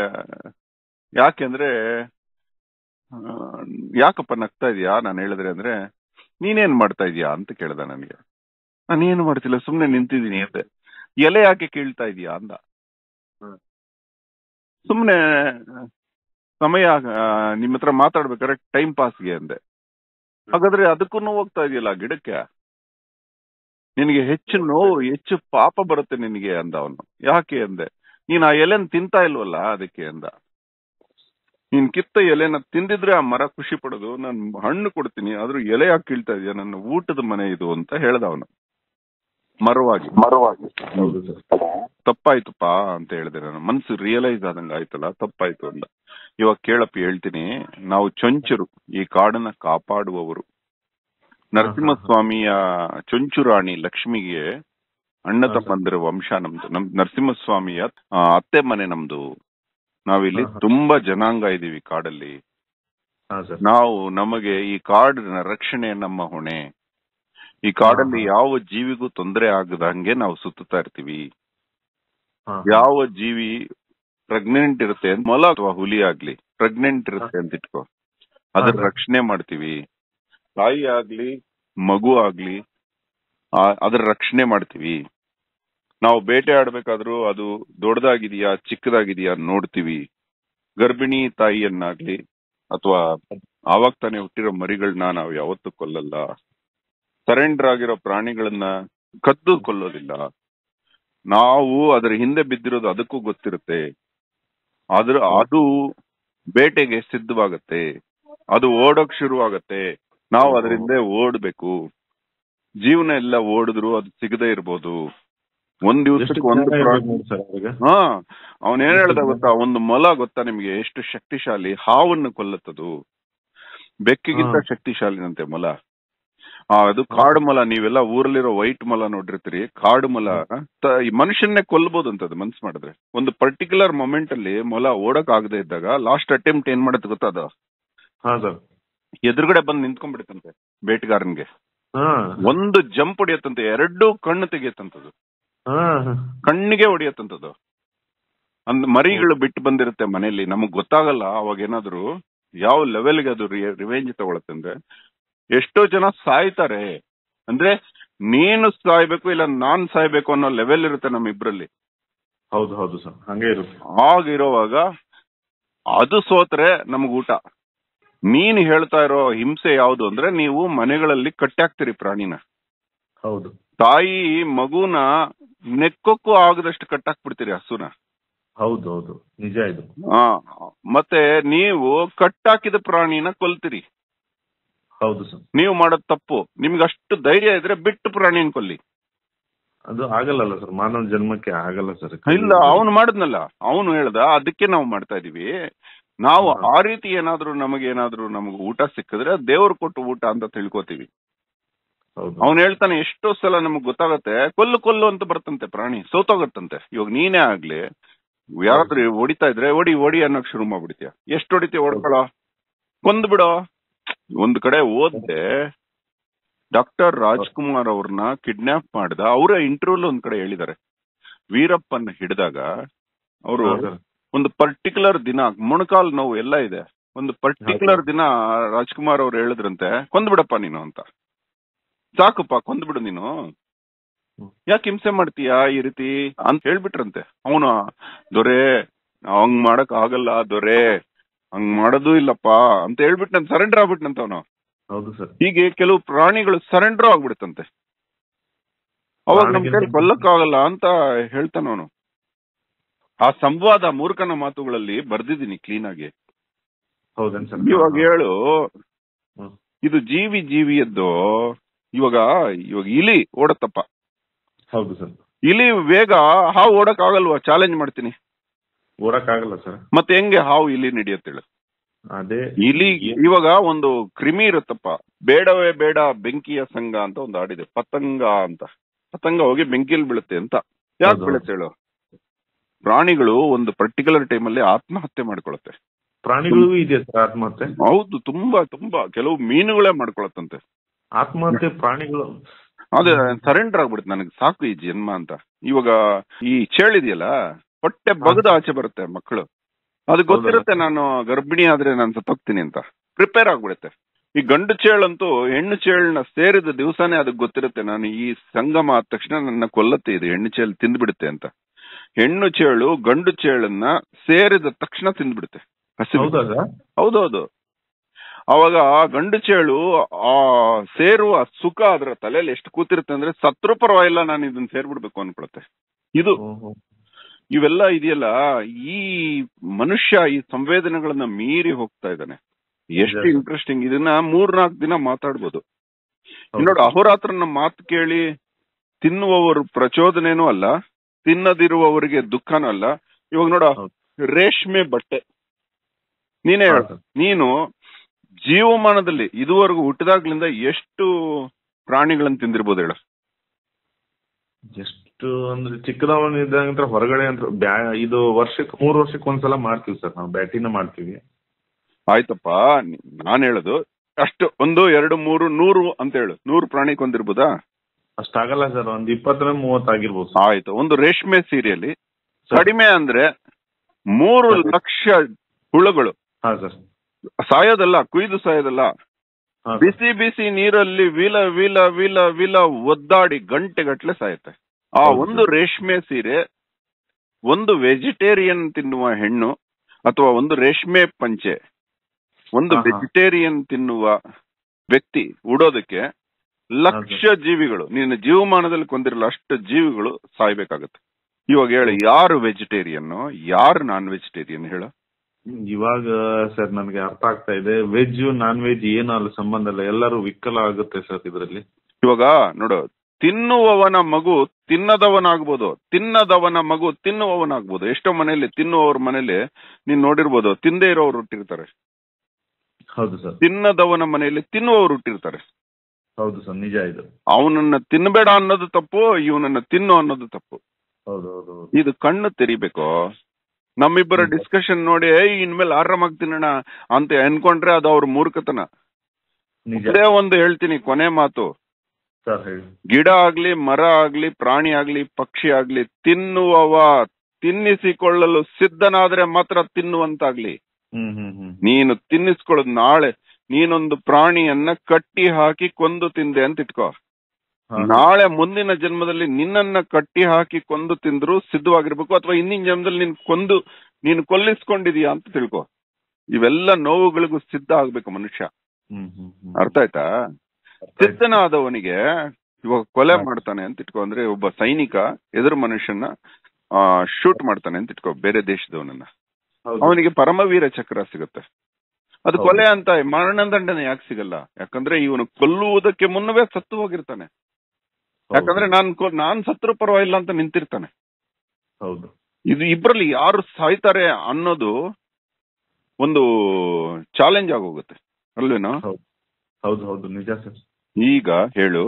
S1: ಯಾಕೆಂದ್ರೆ ಆ, ಯಾಕಪ್ಪ ನಗ್ತಾ ಇದೀಯಾ ನಾನು ಹೇಳಿದ್ರೆ ಅಂದ್ರೆ ನೀನೇನ್ ಮಾಡ್ತಾ ಇದೀಯಾ ಅಂತ ಕೇಳ್ದ ನನಗೆ ನಾನೇನು ಮಾಡ್ತಿಲ್ಲ ಸುಮ್ನೆ ನಿಂತಿದ್ದೀನಿ ಅಂದೆ ಎಲೆ ಯಾಕೆ ಕೀಳ್ತಾ ಇದೀಯಾ ಅಂದ
S2: ಹ್ಮ್.
S1: ಸುಮ್ನೆ ಸಮಯ ಆ, ನಿಮ್ ಹತ್ರ ಮಾತಾಡ್ಬೇಕಾದ್ರೆ ಟೈಮ್ ಪಾಸ್ಗೆ ಅಂದೆ ಹಾಗಾದ್ರೆ ಅದಕ್ಕೂ ಹೋಗ್ತಾ ಇದೆಯಲ್ಲ ಗಿಡಕ್ಕೆ ನಿನಗೆ ಹೆಚ್ಚು ನೋವು ಹೆಚ್ಚು ಪಾಪ ಬರುತ್ತೆ ನಿನಗೆ ಅಂದ ಅವನು ಯಾಕೆ ಅಂದೆ ನೀನ್ ಆ ಎಲೆನ ತಿಂತಾ ಇಲ್ವಲ್ಲ ಅದಕ್ಕೆ ಅಂದ ನೀನ್ ಕಿತ್ತ ಎಲೆನ ತಿಂದಿದ್ರೆ ಆ ಮರ ಖುಷಿ ಪಡೋದು ನಾನು ಹಣ್ಣು ಕೊಡ್ತೀನಿ ಆದ್ರೂ ಎಲೆ ಯಾಕೆ ಕೀಳ್ತಾ ಇದೆಯಾ ನನ್ನ ಊಟದ ಮನೆ ಇದು ಅಂತ ಹೇಳ್ದ ಅವನು ಮರವಾಗಿ
S2: ಮರವಾಗಿ ಹೌದು ಸರ್
S1: ತಪ್ಪಾಯ್ತಪ್ಪ ಅಂತ ಹೇಳಿದೆ ನಾನು ಮನ್ಸು ರಿಯಲೈಸ್ ಆದಂಗ ಆಯ್ತಲ್ಲ ತಪ್ಪಾಯ್ತು ಅಂದ ಇವಾಗ ಕೇಳಪ್ಪ ಹೇಳ್ತೀನಿ ನಾವು ಚೊಂಚರು ಈ ಕಾಡನ್ನ ಕಾಪಾಡುವವರು ನರಸಿಂಹಸ್ವಾಮಿಯ ಚೊಂಚುರಾಣಿ ಲಕ್ಷ್ಮಿಗೆ ಅಣ್ಣ
S2: ಹಾ,
S1: ತಮ್ಮಂದಿರ ವಂಶ ನಮ್ದು ನಮ್ ನರಸಿಂಹಸ್ವಾಮಿಯ ಆ, ಅತ್ತೆ ಮನೆ ನಮ್ದು ನಾವಿಲ್ಲಿ
S2: ಹಾ, ಹಾ.
S1: ತುಂಬಾ ಜನಾಂಗ ಇದೀವಿ ಕಾಡಲ್ಲಿ
S2: ಹಾಂ ಸರ್
S1: ನಾವು ನಮಗೆ ಈ ಕಾಡಿನ ರಕ್ಷಣೆ ನಮ್ಮ ಹೊಣೆ ಈ ಕಾಡಲ್ಲಿ
S2: ಹಾ, ಹಾ.
S1: ಯಾವ ಜೀವಿಗೂ ತೊಂದರೆ ಆಗದಂಗೆ ನಾವು ಸುತ್ತುತ್ತಾ ಇರ್ತೀವಿ
S2: ಹಾಂ
S1: ಯಾವ ಜೀವಿ ಪ್ರೆಗ್ನೆಂಟ್ ಇರುತ್ತೆ ಅಂತ ಮೊಲ ಅಥವಾ ಹುಲಿ ಆಗ್ಲಿ ಪ್ರೆಗ್ನೆಂಟ್ ಇರುತ್ತೆ ಅಂತ ಇಟ್ಕೋ ಅದ್ರ
S2: ಹಾ, ಸರ್.
S1: ರಕ್ಷಣೆ ಮಾಡ್ತೀವಿ ತಾಯಿ ಆಗ್ಲಿ ಮಗು ಆಗ್ಲಿ ಆ- ಅದ್ರ ರಕ್ಷಣೆ ಮಾಡ್ತೀವಿ ನಾವು ಬೇಟೆ ಆಡ್ಬೇಕಾದ್ರೂ ಅದು ದೊಡ್ಡದಾಗಿದೆಯಾ ಚಿಕ್ಕದಾಗಿದೆಯಾ ನೋಡ್ತೀವಿ ಗರ್ಭಿಣಿ ತಾಯಿಯನ್ನಾಗ್ಲಿ ಅಥವಾ ಆವಾಗ ತಾನೇ ಹುಟ್ಟಿರೋ ಮರಿಗಳನ್ನ ನಾವು ಯಾವತ್ತೂ ಕೊಲ್ಲಲ್ಲ ಸರೆಂಡರ್ ಆಗಿರೋ ಪ್ರಾಣಿಗಳನ್ನ ಕದ್ದು ಕೊಲ್ಲೋದಿಲ್ಲ ನಾವು ಅದರ ಹಿಂದೆ ಬಿದ್ದಿರೋದು ಅದಕ್ಕೂ ಗೊತ್ತಿರುತ್ತೆ ಆದ್ರ ಅದು ಬೇಟೆಗೆ ಸಿದ್ಧವಾಗತ್ತೆ ಅದು ಓಡೋಕ್ ಶುರುವಾಗತ್ತೆ ನಾವು ಅದರಿಂದ ಓಡ್ಬೇಕು ಜೀವನ ಎಲ್ಲ ಓಡಿದ್ರು ಅದು ಸಿಗದೇ ಇರ್ಬೋದು ಒಂದ್
S2: ಎಷ್ಟು
S1: ದಿವಸಕ್ಕೆ ಒಂದು
S2: ಜ್ಞಾನ
S1: ಪ್ರಾಣಿ
S2: ಇರ್ಬೇಕು ನೋಡಿ ಸರ್ ಅವ್ರಿಗೆ
S1: ಹಾ ಅವನ್ ಏನ್
S2: ಎಷ್ಟು
S1: ಹೇಳ್ದ
S2: ಜ್ಞಾನ?
S1: ಗೊತ್ತಾ ಒಂದು ಮೊಲ ಗೊತ್ತಾ ನಿಮ್ಗೆ ಎಷ್ಟು ಶಕ್ತಿಶಾಲಿ ಹಾವನ್ನು ಕೊಲ್ಲತ್ತದು ಬೆಕ್ಕಿಗಿಂತ
S2: ಹಾ.
S1: ಶಕ್ತಿಶಾಲಿನಂತೆ ಮೊಲ ಆ ಅದು ಕಾಡು ಮೊಲ ನೀವೆಲ್ಲ ಊರಲ್ಲಿರೋ ವೈಟ್ ಮೊಲ ನೋಡಿರ್ತೀರಿ ಕಾಡು ಮೊಲ ತ- ಈ ಮನುಷ್ಯನ್ನೇ ಕೊಲ್ಬೋದು ಅಂತದ್ದು ಮನ್ಸ್ ಮಾಡಿದ್ರೆ ಒಂದು ಪರ್ಟಿಕ್ಯುಲರ್ ಮೊಮೆಂಟ್ ಅಲ್ಲಿ ಮೊಲ ಓಡಕ್ ಆಗದೆ ಇದ್ದಾಗ ಲಾಸ್ಟ್ ಅಟೆಂಪ್ಟ್ ಏನ್ ಮಾಡುತ್ತೆ ಗೊತ್ತಾ ಅದು
S2: ಹಾ ಸರ್
S1: ಎದುರುಗಡೆ ಬಂದು ನಿಂತ್ಕೊಂಡ್ಬಿಡುತ್ತಂತೆ ಬೇಟೆಗಾರನ್ಗೆ
S2: ಹಾ
S1: ಒಂದು ಜಂಪ್ ಹೊಡಿಯತ್ತಂತೆ ಎರಡು ಕಣ್ಣು ತೆಗಿಯತ್ತಂತದ್ದು
S2: ಹಾ
S1: ಕಣ್ಣಿಗೆ ಹೊಡಿಯತ್ತಂತದ್ದು ಅಂದ್ ಮರಿಗಳು ಬಿಟ್ಟು ಬಂದಿರುತ್ತೆ ಮನೆಯಲ್ಲಿ ನಮಗ್ ಗೊತ್ತಾಗಲ್ಲ ಅವಾಗ ಏನಾದ್ರು ಯಾವ ಲೆವೆಲ್ಗೆ ಅದು ರಿವೆಂಜ್ ತಗೊಳತ್ತಂದ್ರೆ ಎಷ್ಟೋ ಜನ ಸಾಯ್ತಾರೆ ಅಂದ್ರೆ ನೀನು ಸಾಯ್ಬೇಕು ಇಲ್ಲ ನಾನ್ ಸಾಯ್ಬೇಕು ಅನ್ನೋ ಲೆವೆಲ್ ಇರುತ್ತೆ ನಮ್ಮಿಬ್ರಲ್ಲಿ
S2: ಹೌದು ಹೌದು ಸರ್ ಹಂಗೆ ಇರುತ್ತೆ
S1: ಆಗಿರೋವಾಗ ಅದು ಸೋತ್ರೆ ನಮಗ್ ಊಟ ನೀನ್ ಹೇಳ್ತಾ ಇರೋ ಹಿಂಸೆ ಯಾವ್ದು ಅಂದ್ರೆ ನೀವು ಮನೆಗಳಲ್ಲಿ ಕಟ್ಟಾಕ್ತಿರಿ ಪ್ರಾಣಿನ
S2: ಹೌದು
S1: ತಾಯಿ ಮಗುನ ನೆಕ್ಕೋಕ್ಕೂ ಆಗದಷ್ಟು ಕಟ್ಟಾಕ್ಬಿಡ್ತೀರಿ ಹಸುನ
S2: ಹೌದು ಹೌದು ನಿಜ ಇದು
S1: ಆ, ಮತ್ತೆ ನೀವು ಕಟ್ಟಾಕಿದ ಪ್ರಾಣಿನ ಕೊಲ್ತೀರಿ
S2: ಹೌದು ಸರ್
S1: ನೀವು ಮಾಡೋದ್ ತಪ್ಪು ನಿಮ್ಗೆ ಅಷ್ಟು ಧೈರ್ಯ ಇದ್ರೆ ಬಿಟ್ಟು ಪ್ರಾಣಿನ ಕೊಲ್ಲಿ
S2: ಅದು ಆಗಲ್ಲಲ್ಲ ಸರ್ ಮಾನವ ಜನ್ಮಕ್ಕೆ ಆಗಲ್ಲ ಸರ್
S1: ಇಲ್ಲ ಅವನು ಮಾಡಿದ್ನಲ್ಲ ಅವನು ಹೇಳ್ದ ಅದಕ್ಕೆ ನಾವು ಮಾಡ್ತಾ ಇದೀವಿ ನಾವು
S2: ಹಾ.
S1: ಆ ರೀತಿ ಏನಾದ್ರೂ ನಮಗೇನಾದ್ರೂ ನಮಗೆ ಊಟ ಸಿಕ್ಕಿದ್ರೆ ದೇವ್ರು ಕೊಟ್ಟು ಊಟ ಅಂತ ತಿಳ್ಕೊತೀವಿ
S2: ಹೌದು
S1: ಅವ್ನು ಹೇಳ್ತಾನೆ ಎಷ್ಟೋ ಸಲ ನಮಗ್ ಗೊತ್ತಾಗತ್ತೆ ಕೊಲ್ಲು ಕೊಲ್ಲು ಅಂತ ಬರ್ತಂತೆ ಪ್ರಾಣಿ ಸೋತೋಗತ್ತಂತೆ ಇವಾಗ ನೀನೇ ಆಗ್ಲಿ ಯಾರಾದ್ರೂ ಹೊಡಿತಾ ಇದ್ರೆ ಹೊಡಿ ಹೊಡಿ ಅನ್ನೋಕ್ ಶುರು ಮಾಡ್ಬಿಡ್ತೀಯ ಎಷ್ಟು ಹೊಡಿತೀಯ ಹೊಡ್ಕೊಳ ಕೊಂದ್ ಬಿಡೋ ಒಂದ್ ಕಡೆ ಓದ್ದೆ ಡಾಕ್ಟರ್ ರಾಜ್ಕುಮಾರ್ ಅವ್ರನ್ನ ಕಿಡ್ನಾಪ್ ಮಾಡ್ದ ಅವರ ಇಂಟರ್ವ್ಯೂ ಒಂದ್ ಕಡೆ ಹೇಳಿದ್ದಾರೆ ವೀರಪ್ಪನ್ ಹಿಡಿದಾಗ ಅವರು
S2: ಹಾ, ಸರ್.
S1: ಒಂದು ಪರ್ಟಿಕ್ಯುಲರ್ ದಿನ ಮೊಣಕಾಲ್ ನೋವು ಎಲ್ಲ ಇದೆ ಒಂದು ಪರ್ಟಿಕ್ಯುಲರ್ ದಿನ ರಾಜ್ಕುಮಾರ್ ಅವ್ರು ಹೇಳಿದ್ರಂತೆ ಕೊಂದ್ಬಿಡಪ್ಪ ನೀನು ಅಂತ ಸಾಕಪ್ಪ ಕೊಂದ್ಬಿಡು ನೀನು
S2: ಹ್ಮ್.
S1: ಯಾಕೆ ಹಿಂಸೆ ಮಾಡ್ತೀಯಾ ಈ ರೀತಿ ಅಂತ ಹೇಳ್ಬಿಟ್ರಂತೆ ಅವನು ದೊರೆ ಹಂಗ್ ಮಾಡಕ್ ಆಗಲ್ಲ ದೊರೆ ಹಂಗ್ ಮಾಡೋದು ಇಲ್ಲಪ್ಪ ಅಂತ ಹೇಳ್ಬಿಟ್ನಂತ ಸರೆಂಡರ್ ಆಗ್ಬಿಟ್ನಂತ ಅವನು
S2: ಹೌದು ಸರ್
S1: ಹೀಗೆ ಕೆಲವು ಪ್ರಾಣಿಗಳು ಸರೆಂಡರ್ ಆಗ್ಬಿಡುತ್ತಂತೆ ಅವಾಗ ನಮ್ ಕೈಲಿ
S2: ಪ್ರಾಣಿಗಿಂತ-
S1: ಕೊಲ್ಲಕ್ಕಾಗಲ್ಲ ಅಂತ ಹೇಳ್ತಾನ ಅವನು ಆ ಸಂವಾದ ಮೂರ್ಖನ ಮಾತುಗಳಲ್ಲಿ ಬರ್ದಿದ್ದೀನಿ ಕ್ಲೀನ್ ಆಗಿ
S2: ಹೌದೇನ್ ಸರ್
S1: ಇವಾಗ ಹೇಳು
S2: ಹ್ಮ್.
S1: ಇದು ಜೀವಿ ಜೀವಿಯದ್ದು ಇವಾಗ ಇವಾಗ ಇಲಿ ಓಡತ್ತಪ್ಪ
S2: ಹೌದು ಸರ್
S1: ಇಲಿ ವೇಗ ಹಾವು ಓಡಕ್ ಆಗಲ್ವಾ ಚಾಲೆಂಜ್ ಮಾಡ್ತೀನಿ
S2: ಓಡಕ್ ಆಗಲ್ಲ ಸರ್
S1: ಮತ್ತೆ ಹೆಂಗೆ ಹಾವು ಇಲಿ ನಡೆಯತ್ತೇಳು
S2: ಅದೇ
S1: ಇಲಿ ಇವಾಗ ಒಂದು ಕ್ರಿಮಿ ಇರುತ್ತಪ್ಪ ಬೇಡವೇ ಬೇಡ ಬೆಂಕಿಯ ಸಂಘ ಅಂತ ಒಂದು ಹಾಡಿದೆ ಪತಂಗ ಅಂತ ಪತಂಗ ಹೋಗಿ ಬೆಂಕಿಯಲ್ಲಿ ಬೀಳುತ್ತೆ ಅಂತ ಯಾಕೆ
S2: ಹೌದು.
S1: ಬೀಳುತ್ತೆ ಹೇಳು ಪ್ರಾಣಿಗಳು ಒಂದು ಪರ್ಟಿಕ್ಯುಲರ್ ಟೈಮಲ್ಲಿ ಆತ್ಮಹತ್ಯೆ ಮಾಡ್ಕೊಳತ್ತೆ
S2: ಪ್ರಾಣಿಗಳಿಗೂ ಇದೆ ಸರ್ ಆತ್ಮಹತ್ಯೆ
S1: ಹೌದು ತುಂಬಾ ತುಂಬಾ ಕೆಲವು ಮೀನುಗಳೇ ಮಾಡ್ಕೊಳತ್ತಂತೆ
S2: ಆತ್ಮಹತ್ಯೆ ಪ್ರಾಣಿಗಳು
S1: ಅದೇ ಸರೆಂಡರ್ ಆಗ್ಬಿಡುತ್ತೆ ನನಗೆ ಸಾಕು ಈ ಜನ್ಮ ಅಂತ ಇವಾಗ ಈ ಚೇಳಿದೆಯಲ್ಲ ಹೊಟ್ಟೆ ಬಗದ ಆಚೆ ಬರುತ್ತೆ ಮಕ್ಕಳು ಅದು ಗೊತ್ತಿರುತ್ತೆ ನಾನು ಗರ್ಭಿಣಿ ಆದ್ರೆ ನಾನು ಸತ್ತೋಗ್ತೀನಿ ಅಂತ ಪ್ರಿಪೇರ್ ಆಗ್ಬಿಡುತ್ತೆ ಈ ಗಂಡು ಚೇಳಂತೂ ಹೆಣ್ಣು ಚೇಳನ್ನ ಸೇರಿದ ದಿವಸನೇ ಅದಕ್ಕೆ ಗೊತ್ತಿರುತ್ತೆ ನಾನು ಈ ಸಂಗಮ ಆದ ತಕ್ಷಣ ನನ್ನ ಕೊಲ್ಲತ್ತೆ ಇದು ಹೆಣ್ಣು ಚೇಳು ತಿಂದ್ಬಿಡುತ್ತೆ ಅಂತ ಹೆಣ್ಣು ಚೇಳು ಗಂಡು ಚೇಳನ್ನ ಸೇರಿದ ತಕ್ಷಣ ತಿಂದ್ಬಿಡುತ್ತೆ ಹಸಿದು
S2: ಹೌದಾ ಸರ್
S1: ಹೌದೌದು ಅವಾಗ ಆ ಗಂಡು ಚೇಳು ಆ ಸೇರುವ ಸುಖ ಅದರ ತಲೆಯಲ್ಲಿ ಎಷ್ಟು ಕೂತಿರುತ್ತೆ ಅಂದ್ರೆ ಸತ್ರು ಪರವಾಗಿಲ್ಲ ನಾನು ಇದನ್ನ ಸೇರ್ಬಿಡ್ಬೇಕು ಅನ್ಕೊಳತ್ತೆ ಇದು ಇವೆಲ್ಲ ಇದೆಯಲ್ಲ ಈ ಮನುಷ್ಯ ಈ ಸಂವೇದನೆಗಳನ್ನ ಮೀರಿ ಹೋಗ್ತಾ ಇದ್ದಾನೆ ಎಷ್ಟು
S2: ನಿಜ.
S1: ಇಂಟ್ರೆಸ್ಟಿಂಗ್ ಇದನ್ನ ಮೂರ್ನಾಲ್ಕು ದಿನ ಮಾತಾಡ್ಬೋದು ನೋಡು ಅಹೋರಾತ್ರನ ಮಾತು ಕೇಳಿ ತಿನ್ನುವವರು ಪ್ರಚೋದನೆನೂ ಅಲ್ಲ ತಿನ್ನದಿರುವವರಿಗೆ ದುಃಖನೂ ಅಲ್ಲ ಇವಾಗ ನೋಡ
S2: ಹೌದು.
S1: ರೇಷ್ಮೆ ಬಟ್ಟೆ ನೀನೇ ಹೇಳು ನೀನು ಜೀವಮಾನದಲ್ಲಿ ಇದುವರೆಗೂ ಹುಟ್ಟಿದಾಗ್ಲಿಂದ ಎಷ್ಟು ಪ್ರಾಣಿಗಳನ್ನ ತಿಂದಿರ್ಬೋದು ಹೇಳು
S2: ಎಷ್ಟು ಅಂದ್ರೆ ಚಿಕ್ಕದವನ ಇದ್ದಂತ ಹೊರಗಡೆ ಅಂತ ಬ್ಯಾ ಇದು ವರ್ಷಕ್ಕೆ ಮೂರು ವರ್ಷಕ್ಕೆ ಒಂದ್ಸಲ ಮಾಡ್ತೀವಿ ಸರ್ ನಾವು ಬ್ಯಾಟಿನ ಮಾಡ್ತೀವಿ
S1: ಆಯ್ತಪ್ಪ ನಿ- ನಾನ್ ಹೇಳೋದು ಅಷ್ಟು ಒಂದು ಎರಡು ಮೂರು ನೂರು ಅಂತ ಹೇಳು ನೂರು ಪ್ರಾಣಿ ಕೊಂದಿರ್ಬೋದಾ
S2: ಅಷ್ಟಾಗಲ್ಲ ಸರ್ ಒಂದ್ ಇಪ್ಪತ್ತರಿಂದ ಮೂವತ್ತು ಆಗಿರ್ಬೋದು ಸರ್.
S1: ಆಯ್ತು ಒಂದು ರೇಷ್ಮೆ ಸೀರೆಯಲ್ಲಿ
S2: ಸರ್.
S1: ಕಡಿಮೆ ಅಂದ್ರೆ ಮೂರು ಲಕ್ಷ ಹುಳುಗಳು
S2: ಹಾ ಸರ್
S1: ಸಾಯೋದಲ್ಲ ಕುಯ್ದು ಸಾಯೋದಲ್ಲ
S2: ಹಾ ಸರ್.
S1: ಬಿಸಿ ಬಿಸಿ ನೀರಲ್ಲಿ ವಿಲ ವಿಲ ವಿಲ ವಿಲ ಒದ್ದಾಡಿ ಗಂಟೆಗಟ್ಲೆ ಸಾಯುತ್ತೆ ಆ
S2: ಹೌದು
S1: ಒಂದು
S2: ಸರ್.
S1: ರೇಷ್ಮೆ ಸೀರೆ ಒಂದು ವೆಜಿಟೇರಿಯನ್ ತಿನ್ನುವ ಹೆಣ್ಣು ಅಥವಾ ಒಂದು ರೇಷ್ಮೆ ಪಂಚೆ ಒಂದು
S2: ಹಾ, ಹಾ.
S1: ವೆಜಿಟೇರಿಯನ್ ತಿನ್ನುವ ವ್ಯಕ್ತಿ ಉಡೋದಕ್ಕೆ ಲಕ್ಷ ಜೀವಿಗಳು ನೀನು ಜೀವಮಾನದಲ್ಲಿ ಕೊಂದಿರಲ್ಲ ಅಷ್ಟು ಜೀವಿಗಳು ಸಾಯ್ಬೇಕಾಗತ್ತೆ ಇವಾಗ ಹೇಳು ಯಾರು ವೆಜಿಟೇರಿಯನ್ ಯಾರು ನಾನ್ ವೆಜಿಟೇರಿಯನ್ ಹೇಳು
S2: ಇವಾಗ ಸರ್ ನನಗೆ ಅರ್ಥ ಆಗ್ತಾ ಇದೆ ವೆಜ್ ನಾನ್ ವೆಜ್ ಏನು ಅಲ್ಲಿ ಸಂಬಂಧ ಇಲ್ಲ ಎಲ್ಲರೂ ವಿಕಲ ಆಗುತ್ತೆ ಸರ್ ಇದರಲ್ಲಿ
S1: ಇವಾಗ ನೋಡು ತಿನ್ನುವವನ ಮಗು ತಿನ್ನದವನಾಗ್ಬೋದು ತಿನ್ನದವನ ಮಗು ತಿನ್ನುವವನಾಗ್ಬೋದು ಎಷ್ಟೋ ಮನೆಯಲ್ಲಿ ತಿನ್ನುವವ್ರ ಮನೇಲಿ ನೀನ್ ನೋಡಿರ್ಬೋದು ತಿಂದೇ ಇರೋರು ಹುಟ್ಟಿರ್ತಾರೆ
S2: ಹೌದು ಸರ್
S1: ತಿನ್ನದವನ ಮನೆಯಲ್ಲಿ ತಿನ್ನುವವರು ಹುಟ್ಟಿರ್ತಾರೆ
S2: ಹೌದು ಸರ್ ನಿಜ ಇದು
S1: ಅವನನ್ನ ತಿನ್ಬೇಡ ಅನ್ನೋದು ತಪ್ಪು ಇವನನ್ನ ತಿನ್ನು ಅನ್ನೋದು ತಪ್ಪು
S2: ಹೌದು ಹೌದು ಹೌದು
S1: ಇದು ಕಣ್ಣು ತೆರಿಬೇಕು ನಮ್ಮಿಬ್ಬರ
S2: ಹ್ಮ್.
S1: ಡಿಸ್ಕಷನ್ ನೋಡಿ ಏಯ್ ಇನ್ಮೇಲೆ ಆರಾಮಾಗಿ ತಿನ್ನೋಣ ಅಂತ ಅನ್ಕೊಂಡ್ರೆ ಅದು ಅವ್ರ ಮೂರ್ಖತನ
S2: ನಿಜ
S1: ಅದೇ ಒಂದು ಹೇಳ್ತೀನಿ ಕೊನೆ ಮಾತು
S2: ಸರ್ ಹೇಳಿ
S1: ಗಿಡ ಆಗ್ಲಿ ಮರ ಆಗ್ಲಿ ಪ್ರಾಣಿ ಆಗ್ಲಿ ಪಕ್ಷಿ ಆಗ್ಲಿ ತಿನ್ನುವವ ತಿನ್ನಿಸಿಕೊಳ್ಳಲು ಸಿದ್ಧನಾದ್ರೆ ಮಾತ್ರ ತಿನ್ನುವಂತಾಗ್ಲಿ
S2: ಹ್ಮ್ ಹ್ಮ್ ಹ್ಮ್
S1: ನೀನು ತಿನ್ನಿಸ್ಕೊಳ್ಳೋದು ನಾಳೆ ನೀನೊಂದು ಪ್ರಾಣಿಯನ್ನ ಕಟ್ಟಿ ಹಾಕಿ ಕೊಂದು ತಿಂದೆ ಅಂತ ಇಟ್ಕೋ
S2: ಹಾ.
S1: ನಾಳೆ ಮುಂದಿನ ಜನ್ಮದಲ್ಲಿ ನಿನ್ನನ್ನ ಕಟ್ಟಿ ಹಾಕಿ ಕೊಂದು ತಿಂದ್ರು ಸಿದ್ಧವಾಗಿರ್ಬೇಕು ಅಥವಾ ಹಿಂದಿನ ಜನ್ಮದಲ್ಲಿ ನೀನ್ ಕೊಂದು ನೀನು ಕೊಲ್ಲಿಸ್ಕೊಂಡಿದೀಯಾ ಅಂತ ತಿಳ್ಕೊ ಇವೆಲ್ಲ ನೋವುಗಳಿಗೂ ಸಿದ್ಧ ಆಗ್ಬೇಕು ಮನುಷ್ಯ
S2: ಹ್ಮ್ ಹ್ಮ್ ಹ್ಮ್
S1: ಅರ್ಥ ಆಯ್ತಾ
S2: ಅರ್ಥ ಆಯ್ತು.
S1: ಸಿದ್ಧನಾದವನಿಗೆ ಇವಾಗ ಕೊಲೆ
S2: ಹಾ.
S1: ಮಾಡ್ತಾನೆ ಅಂತ ಇಟ್ಕೋ ಅಂದ್ರೆ ಒಬ್ಬ ಸೈನಿಕ ಎದುರು ಮನುಷ್ಯನ ಶೂಟ್ ಮಾಡ್ತಾನೆ ಅಂತ ಇಟ್ಕೋ ಬೇರೆ ದೇಶದವನನ್ನ
S2: ಹೌದು.
S1: ಅವನಿಗೆ ಪರಮವೀರ ಚಕ್ರ ಸಿಗುತ್ತೆ ಅದು
S2: ಹೌದು.
S1: ಕೊಲೆ ಅಂತ ಮರಣದಂಡನೆ ಯಾಕೆ ಸಿಗಲ್ಲ ಯಾಕಂದ್ರೆ ಇವನು ಕೊಲ್ಲುವುದಕ್ಕೆ ಮುನ್ನವೇ ಸತ್ತು ಹೋಗಿರ್ತಾನೆ
S2: ಹೌದು.
S1: ಯಾಕಂದ್ರೆ ನಾನ್ ಕೊ- ನಾನ್ ಸತ್ರು ಪರವಾಗಿಲ್ಲ ಅಂತ ನಿಂತಿರ್ತಾನೆ
S2: ಹೌದು
S1: ಇದು ಇಬ್ರಲ್ಲಿ ಯಾರು ಸಾಯ್ತಾರೆ ಅನ್ನೋದು ಒಂದು ಚಾಲೆಂಜ್ ಆಗೋಗುತ್ತೆ ಅಲ್ವೇನೋ
S2: ಹೌದು ಹೌದು ನಿಜ ಸರ್
S1: ಈಗ ಹೇಳು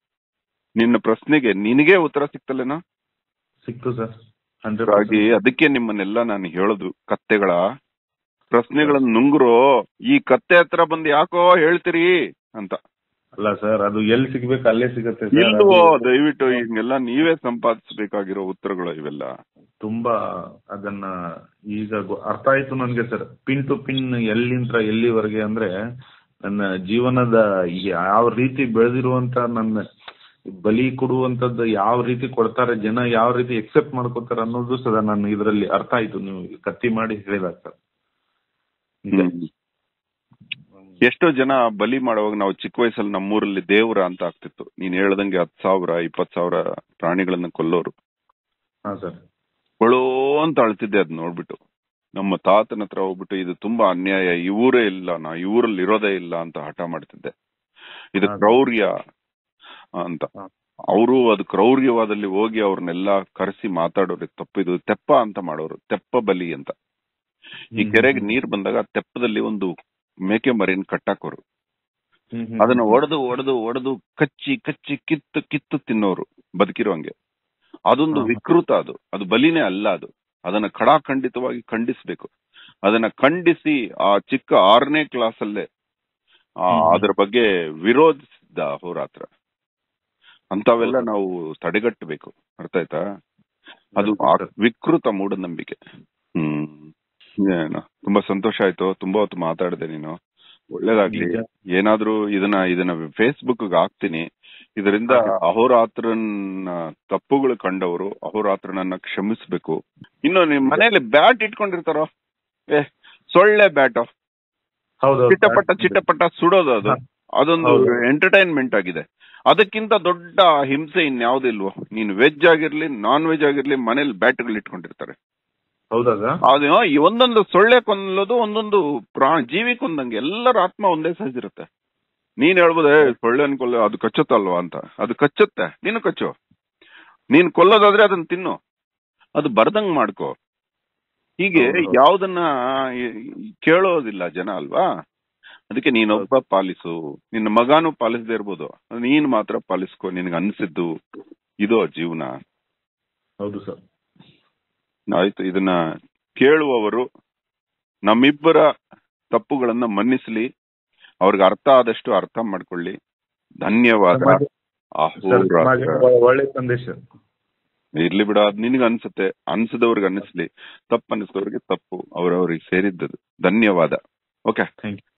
S1: ನಿನ್ನ ಪ್ರಶ್ನೆಗೆ ನಿನಗೆ ಉತ್ತರ ಸಿಕ್ತಲ್ಲೇನೋ
S2: ಸಿಕ್ತು ಸರ್ ಹಂಡ್ರೆಡ್
S1: ಹಾಗಾಗಿ ಅದಕ್ಕೆ ನಿಮ್ಮನ್ನೆಲ್ಲ ನಾನು ಹೇಳೋದು ಕತ್ತೆಗಳ ಪ್ರಶ್ನೆಗಳನ್ನ ನುಂಗ್ರು ಈ ಕತ್ತೆ ಹತ್ರ ಬಂದು ಯಾಕೋ ಹೇಳ್ತೀರಿ ಅಂತ
S2: ಅಲ್ಲ ಸರ್ ಅದು ಎಲ್ಲಿ ಸಿಗ್ಬೇಕು ಅಲ್ಲೇ ಸಿಗತ್ತೆ sir.
S1: ಇಲ್ವೋ
S2: ಅದು
S1: ದಯವಿಟ್ಟು ಹಿಂಗೆಲ್ಲ ನೀವೇ ಸಂಪಾದಿಸಬೇಕಾಗಿರೋ ಉತ್ತರಗಳು ಇವೆಲ್ಲ
S2: ತುಂಬಾ ಅದನ್ನ ಈಗ ಗೊ- ಅರ್ಥ ಆಯ್ತು ನನ್ಗೆ ಸರ್ ಪಿನ್ ಟು ಪಿನ್ ಎಲ್ಲಿಂದ ಎಲ್ಲಿವರೆಗೆ ಅಂದ್ರೆ ನನ್ನ ಜೀವನದ ಯಾವ ರೀತಿ ಬೆಳೆದಿರುವಂತ ನನ್ನ ಬಲಿ ಕೊಡುವಂತದ್ದು ಯಾವ ರೀತಿ ಕೊಡ್ತಾರೆ ಜನ ಯಾವ ರೀತಿ ಎಕ್ಸೆಪ್ಟ್ ಮಾಡ್ಕೋತಾರೆ ಅನ್ನೋದು ಸದ ನಾನು ಇದರಲ್ಲಿ ಅರ್ಥ ಆಯ್ತು ನೀವು ಕತ್ತಿ ಮಾಡಿ ಹೇಳಿದಾಗ ಸರ್ ನಿಜ.
S1: ಹ್ಮ್. ಎಷ್ಟೋ ಜನ ಬಲಿ ಮಾಡುವಾಗ ನಾವು ಚಿಕ್ಕ ವಯಸ್ಸಲ್ಲಿ ನಮ್ಮೂರಲ್ಲಿ ದೇವ್ರ ಅಂತ ಆಗ್ತಿತ್ತು ನೀನ್ ಹೇಳ್ದಂಗೆ ಹತ್ ಸಾವಿರ ಇಪ್ಪತ್ ಸಾವಿರ ಪ್ರಾಣಿಗಳನ್ನ ಕೊಲ್ಲೋರು
S2: ಹಾ ಸರ್
S1: ಕೊಳೋ ಅಂತ ಅಳ್ತಿದ್ದೆ ಅದ್ ನೋಡ್ಬಿಟ್ಟು ನಮ್ಮ ತಾತನ ಹತ್ರ ಹೋಗ್ಬಿಟ್ಟು ಇದು ತುಂಬಾ ಅನ್ಯಾಯ ಈ ಊರೇ ಇಲ್ಲ ನಾ ಈ ಊರಲ್ಲಿ ಇರೋದೇ ಇಲ್ಲ ಅಂತ ಹಠ ಮಾಡ್ತಿದ್ದೆ ಇದು
S2: ಹಾ.
S1: ಕ್ರೌರ್ಯ ಅಂತ
S2: ಹಾ.
S1: ಅವರು ಅದು ಕ್ರೌರ್ಯವಾದಲ್ಲಿ ಹೋಗಿ ಅವ್ರನ್ನೆಲ್ಲ ಕರೆಸಿ ಮಾತಾಡೋರು ತಪ್ಪು ಇದು ತೆಪ್ಪ ಅಂತ ಮಾಡೋರು ತೆಪ್ಪ ಬಲಿ ಅಂತ ಈ
S2: ಹ್ಮ್,
S1: ಕೆರೆಗೆ
S2: ಹ್ಮ್,
S1: ನೀರ್ ಬಂದಾಗ ತೆಪ್ಪದಲ್ಲಿ ಒಂದು ಮೇಕೆ ಮರಿನ್ ಕಟ್ಟಾಕೋರು
S2: ಹ್ಮ್, ಹ್ಮ್,
S1: ಅದನ್ನ
S2: ಹ್ಮ್.
S1: ಒಡೆದು ಒಡೆದು ಒಡೆದು ಕಚ್ಚಿ ಕಚ್ಚಿ ಕಿತ್ತು ಕಿತ್ತು ತಿನ್ನೋರು ಬದುಕಿರೋಂಗೆ ಅದೊಂದು
S2: ಹಾ.
S1: ವಿಕೃತ ಅದು ಅದು ಬಲಿನೇ ಅಲ್ಲ ಅದು ಅದನ್ನ ಖಡಾಖಂಡಿತವಾಗಿ ಖಂಡಿಸ್ಬೇಕು ಅದನ್ನ ಖಂಡಿಸಿ ಆ ಚಿಕ್ಕ ಆರನೇ ಕ್ಲಾಸ್ ಅಲ್ಲೇ ಆ,
S2: ಹ್ಮ್.
S1: ಅದ್ರ ಬಗ್ಗೆ ವಿರೋಧಿಸಿದ್ದ ಹೋರಾತ್ರ ಅಂತವೆಲ್ಲ
S2: ಹೌದು.
S1: ನಾವು ತಡೆಗಟ್ಟಬೇಕು ಅರ್ಥ ಆಯ್ತಾ ಅದು
S2: ಹೌದು
S1: ಆ
S2: ಸರ್.
S1: ವಿಕೃತ ಮೂಢನಂಬಿಕೆ ಹ್ಮ್ ಏನೋ ತುಂಬಾ ಸಂತೋಷ ಆಯ್ತು ತುಂಬಾ ಹೊತ್ತು ಮಾತಾಡಿದೆ ನೀನು ಒಳ್ಳೇದಾಗ್ಲಿ
S2: ನಿಜ.
S1: ಏನಾದ್ರೂ ಇದನ್ನ ಇದನ್ನ ಫೇಸ್ಬುಕ್ ಹಾಕ್ತೀನಿ ಇದರಿಂದ
S2: ಹಾಗೆ.
S1: ಅಹೋರಾತ್ರನ ತಪ್ಪುಗಳು ಕಂಡವರು ಅಹೋರಾತ್ರನನ್ನ ಕ್ಷಮಿಸ್ಬೇಕು ಇನ್ನು ನಿಮ್ ಮನೆಯಲ್ಲಿ ಬ್ಯಾಟ್ ಇಟ್ಕೊಂಡಿರ್ತಾರೋ ಏ ಸೊಳ್ಳೆ ಬ್ಯಾಟ್
S2: ಹೌದು ಹೌದು.
S1: ಚಿಟ್ಟಪಟ್ಟ ಚಿಟ್ಟಪಟ್ಟ ಸುಡೋದು ಅದು
S2: ಹಾ.
S1: ಅದೊಂದು
S2: ಹೌದು.
S1: ಎಂಟರ್ಟೈನ್ಮೆಂಟ್ ಆಗಿದೆ ಅದಕ್ಕಿಂತ ದೊಡ್ಡ ಹಿಂಸೆ ಇನ್ಯಾವುದಿಲ್ವೋ ನೀನು ವೆಜ್ ಆಗಿರ್ಲಿ ನಾನ್ ವೆಜ್ ಆಗಿರ್ಲಿ ಮನೇಲಿ ಬ್ಯಾಟ್ಗಳು ಇಟ್ಕೊಂಡಿರ್ತಾರೆ
S2: ಹೌದಾ ಸರ್
S1: ಅದು ಈ ಒಂದೊಂದು ಸೊಳ್ಳೆ ಕೊಲ್ಲೋದು ಒಂದೊಂದು ಪ್ರಾ ಜೀವಿ ಕೊಂದಂಗೆ ಎಲ್ಲರ ಆತ್ಮ ಒಂದೇ ಸೈಜ್ ಇರುತ್ತೆ ನೀನ್ ಹೇಳ್ಬೋದು "ಏ, ಸೊಳ್ಳೆನ್ ಕೊಲ್ಲ ಅದು ಕಚ್ಚುತ್ತಲ್ವಾ ಅಂತ ಅದು ಕಚ್ಚುತ್ತೆ ನೀನು ಕಚ್ಚು ನೀನ್ ಕೊಲ್ಲೋದಾದ್ರೆ ಅದನ್ನ ತಿನ್ನು ಅದು ಬರ್ದಂಗ್ ಮಾಡ್ಕೋ ಹೀಗೆ
S2: ಹೌದು.
S1: ಯಾವ್ದನ್ನ ಈ- ಈ ಕೇಳೋದಿಲ್ಲ ಜನ ಅಲ್ವಾ ಅದಕ್ಕೆ ನೀನೊಬ್ಬ ಪಾಲಿಸು ನಿನ್ನ ಮಗಾನು ಪಾಲಿಸದೇ ಇರ್ಬೋದು ನೀನ್ ಮಾತ್ರ ಪಾಲಿಸ್ಕೊ ನಿನ್ಗೆ ಅನ್ಸಿದ್ದು ಇದು ಜೀವನ
S2: ಹೌದು ಸರ್
S1: ಆಯ್ತು ಇದನ್ನ ಕೇಳುವವರು ನಮ್ಮಿಬ್ಬರ ತಪ್ಪುಗಳನ್ನ ಮನ್ನಿಸ್ಲಿ ಅವ್ರಿಗೆ ಅರ್ಥ ಆದಷ್ಟು ಅರ್ಥ ಮಾಡ್ಕೊಳ್ಳಿ ಧನ್ಯವಾದ
S2: ಸಮಾಜ- ಸರ್,
S1: ಅಹೋರಾತ್ರ.
S2: ಸಮಾಜಕ್ಕೆ ಒಳ್ಳೆ ಸಂದೇಶ
S1: ಇರ್ಲಿ ಬಿಡ ಅದ್ ನಿನ್ಗೆ ಅನ್ಸುತ್ತೆ ಅನ್ಸದವ್ರಿಗೆ ಅನ್ನಿಸ್ಲಿ ತಪ್ಪು ಅನ್ಸಿದವ್ರಿಗೆ ತಪ್ಪು ಅವ್ರವ್ರಿಗೆ ಸೇರಿದ್ದದು ಧನ್ಯವಾದ ಓಕೆ
S2: ಥ್ಯಾಂಕ್ ಯು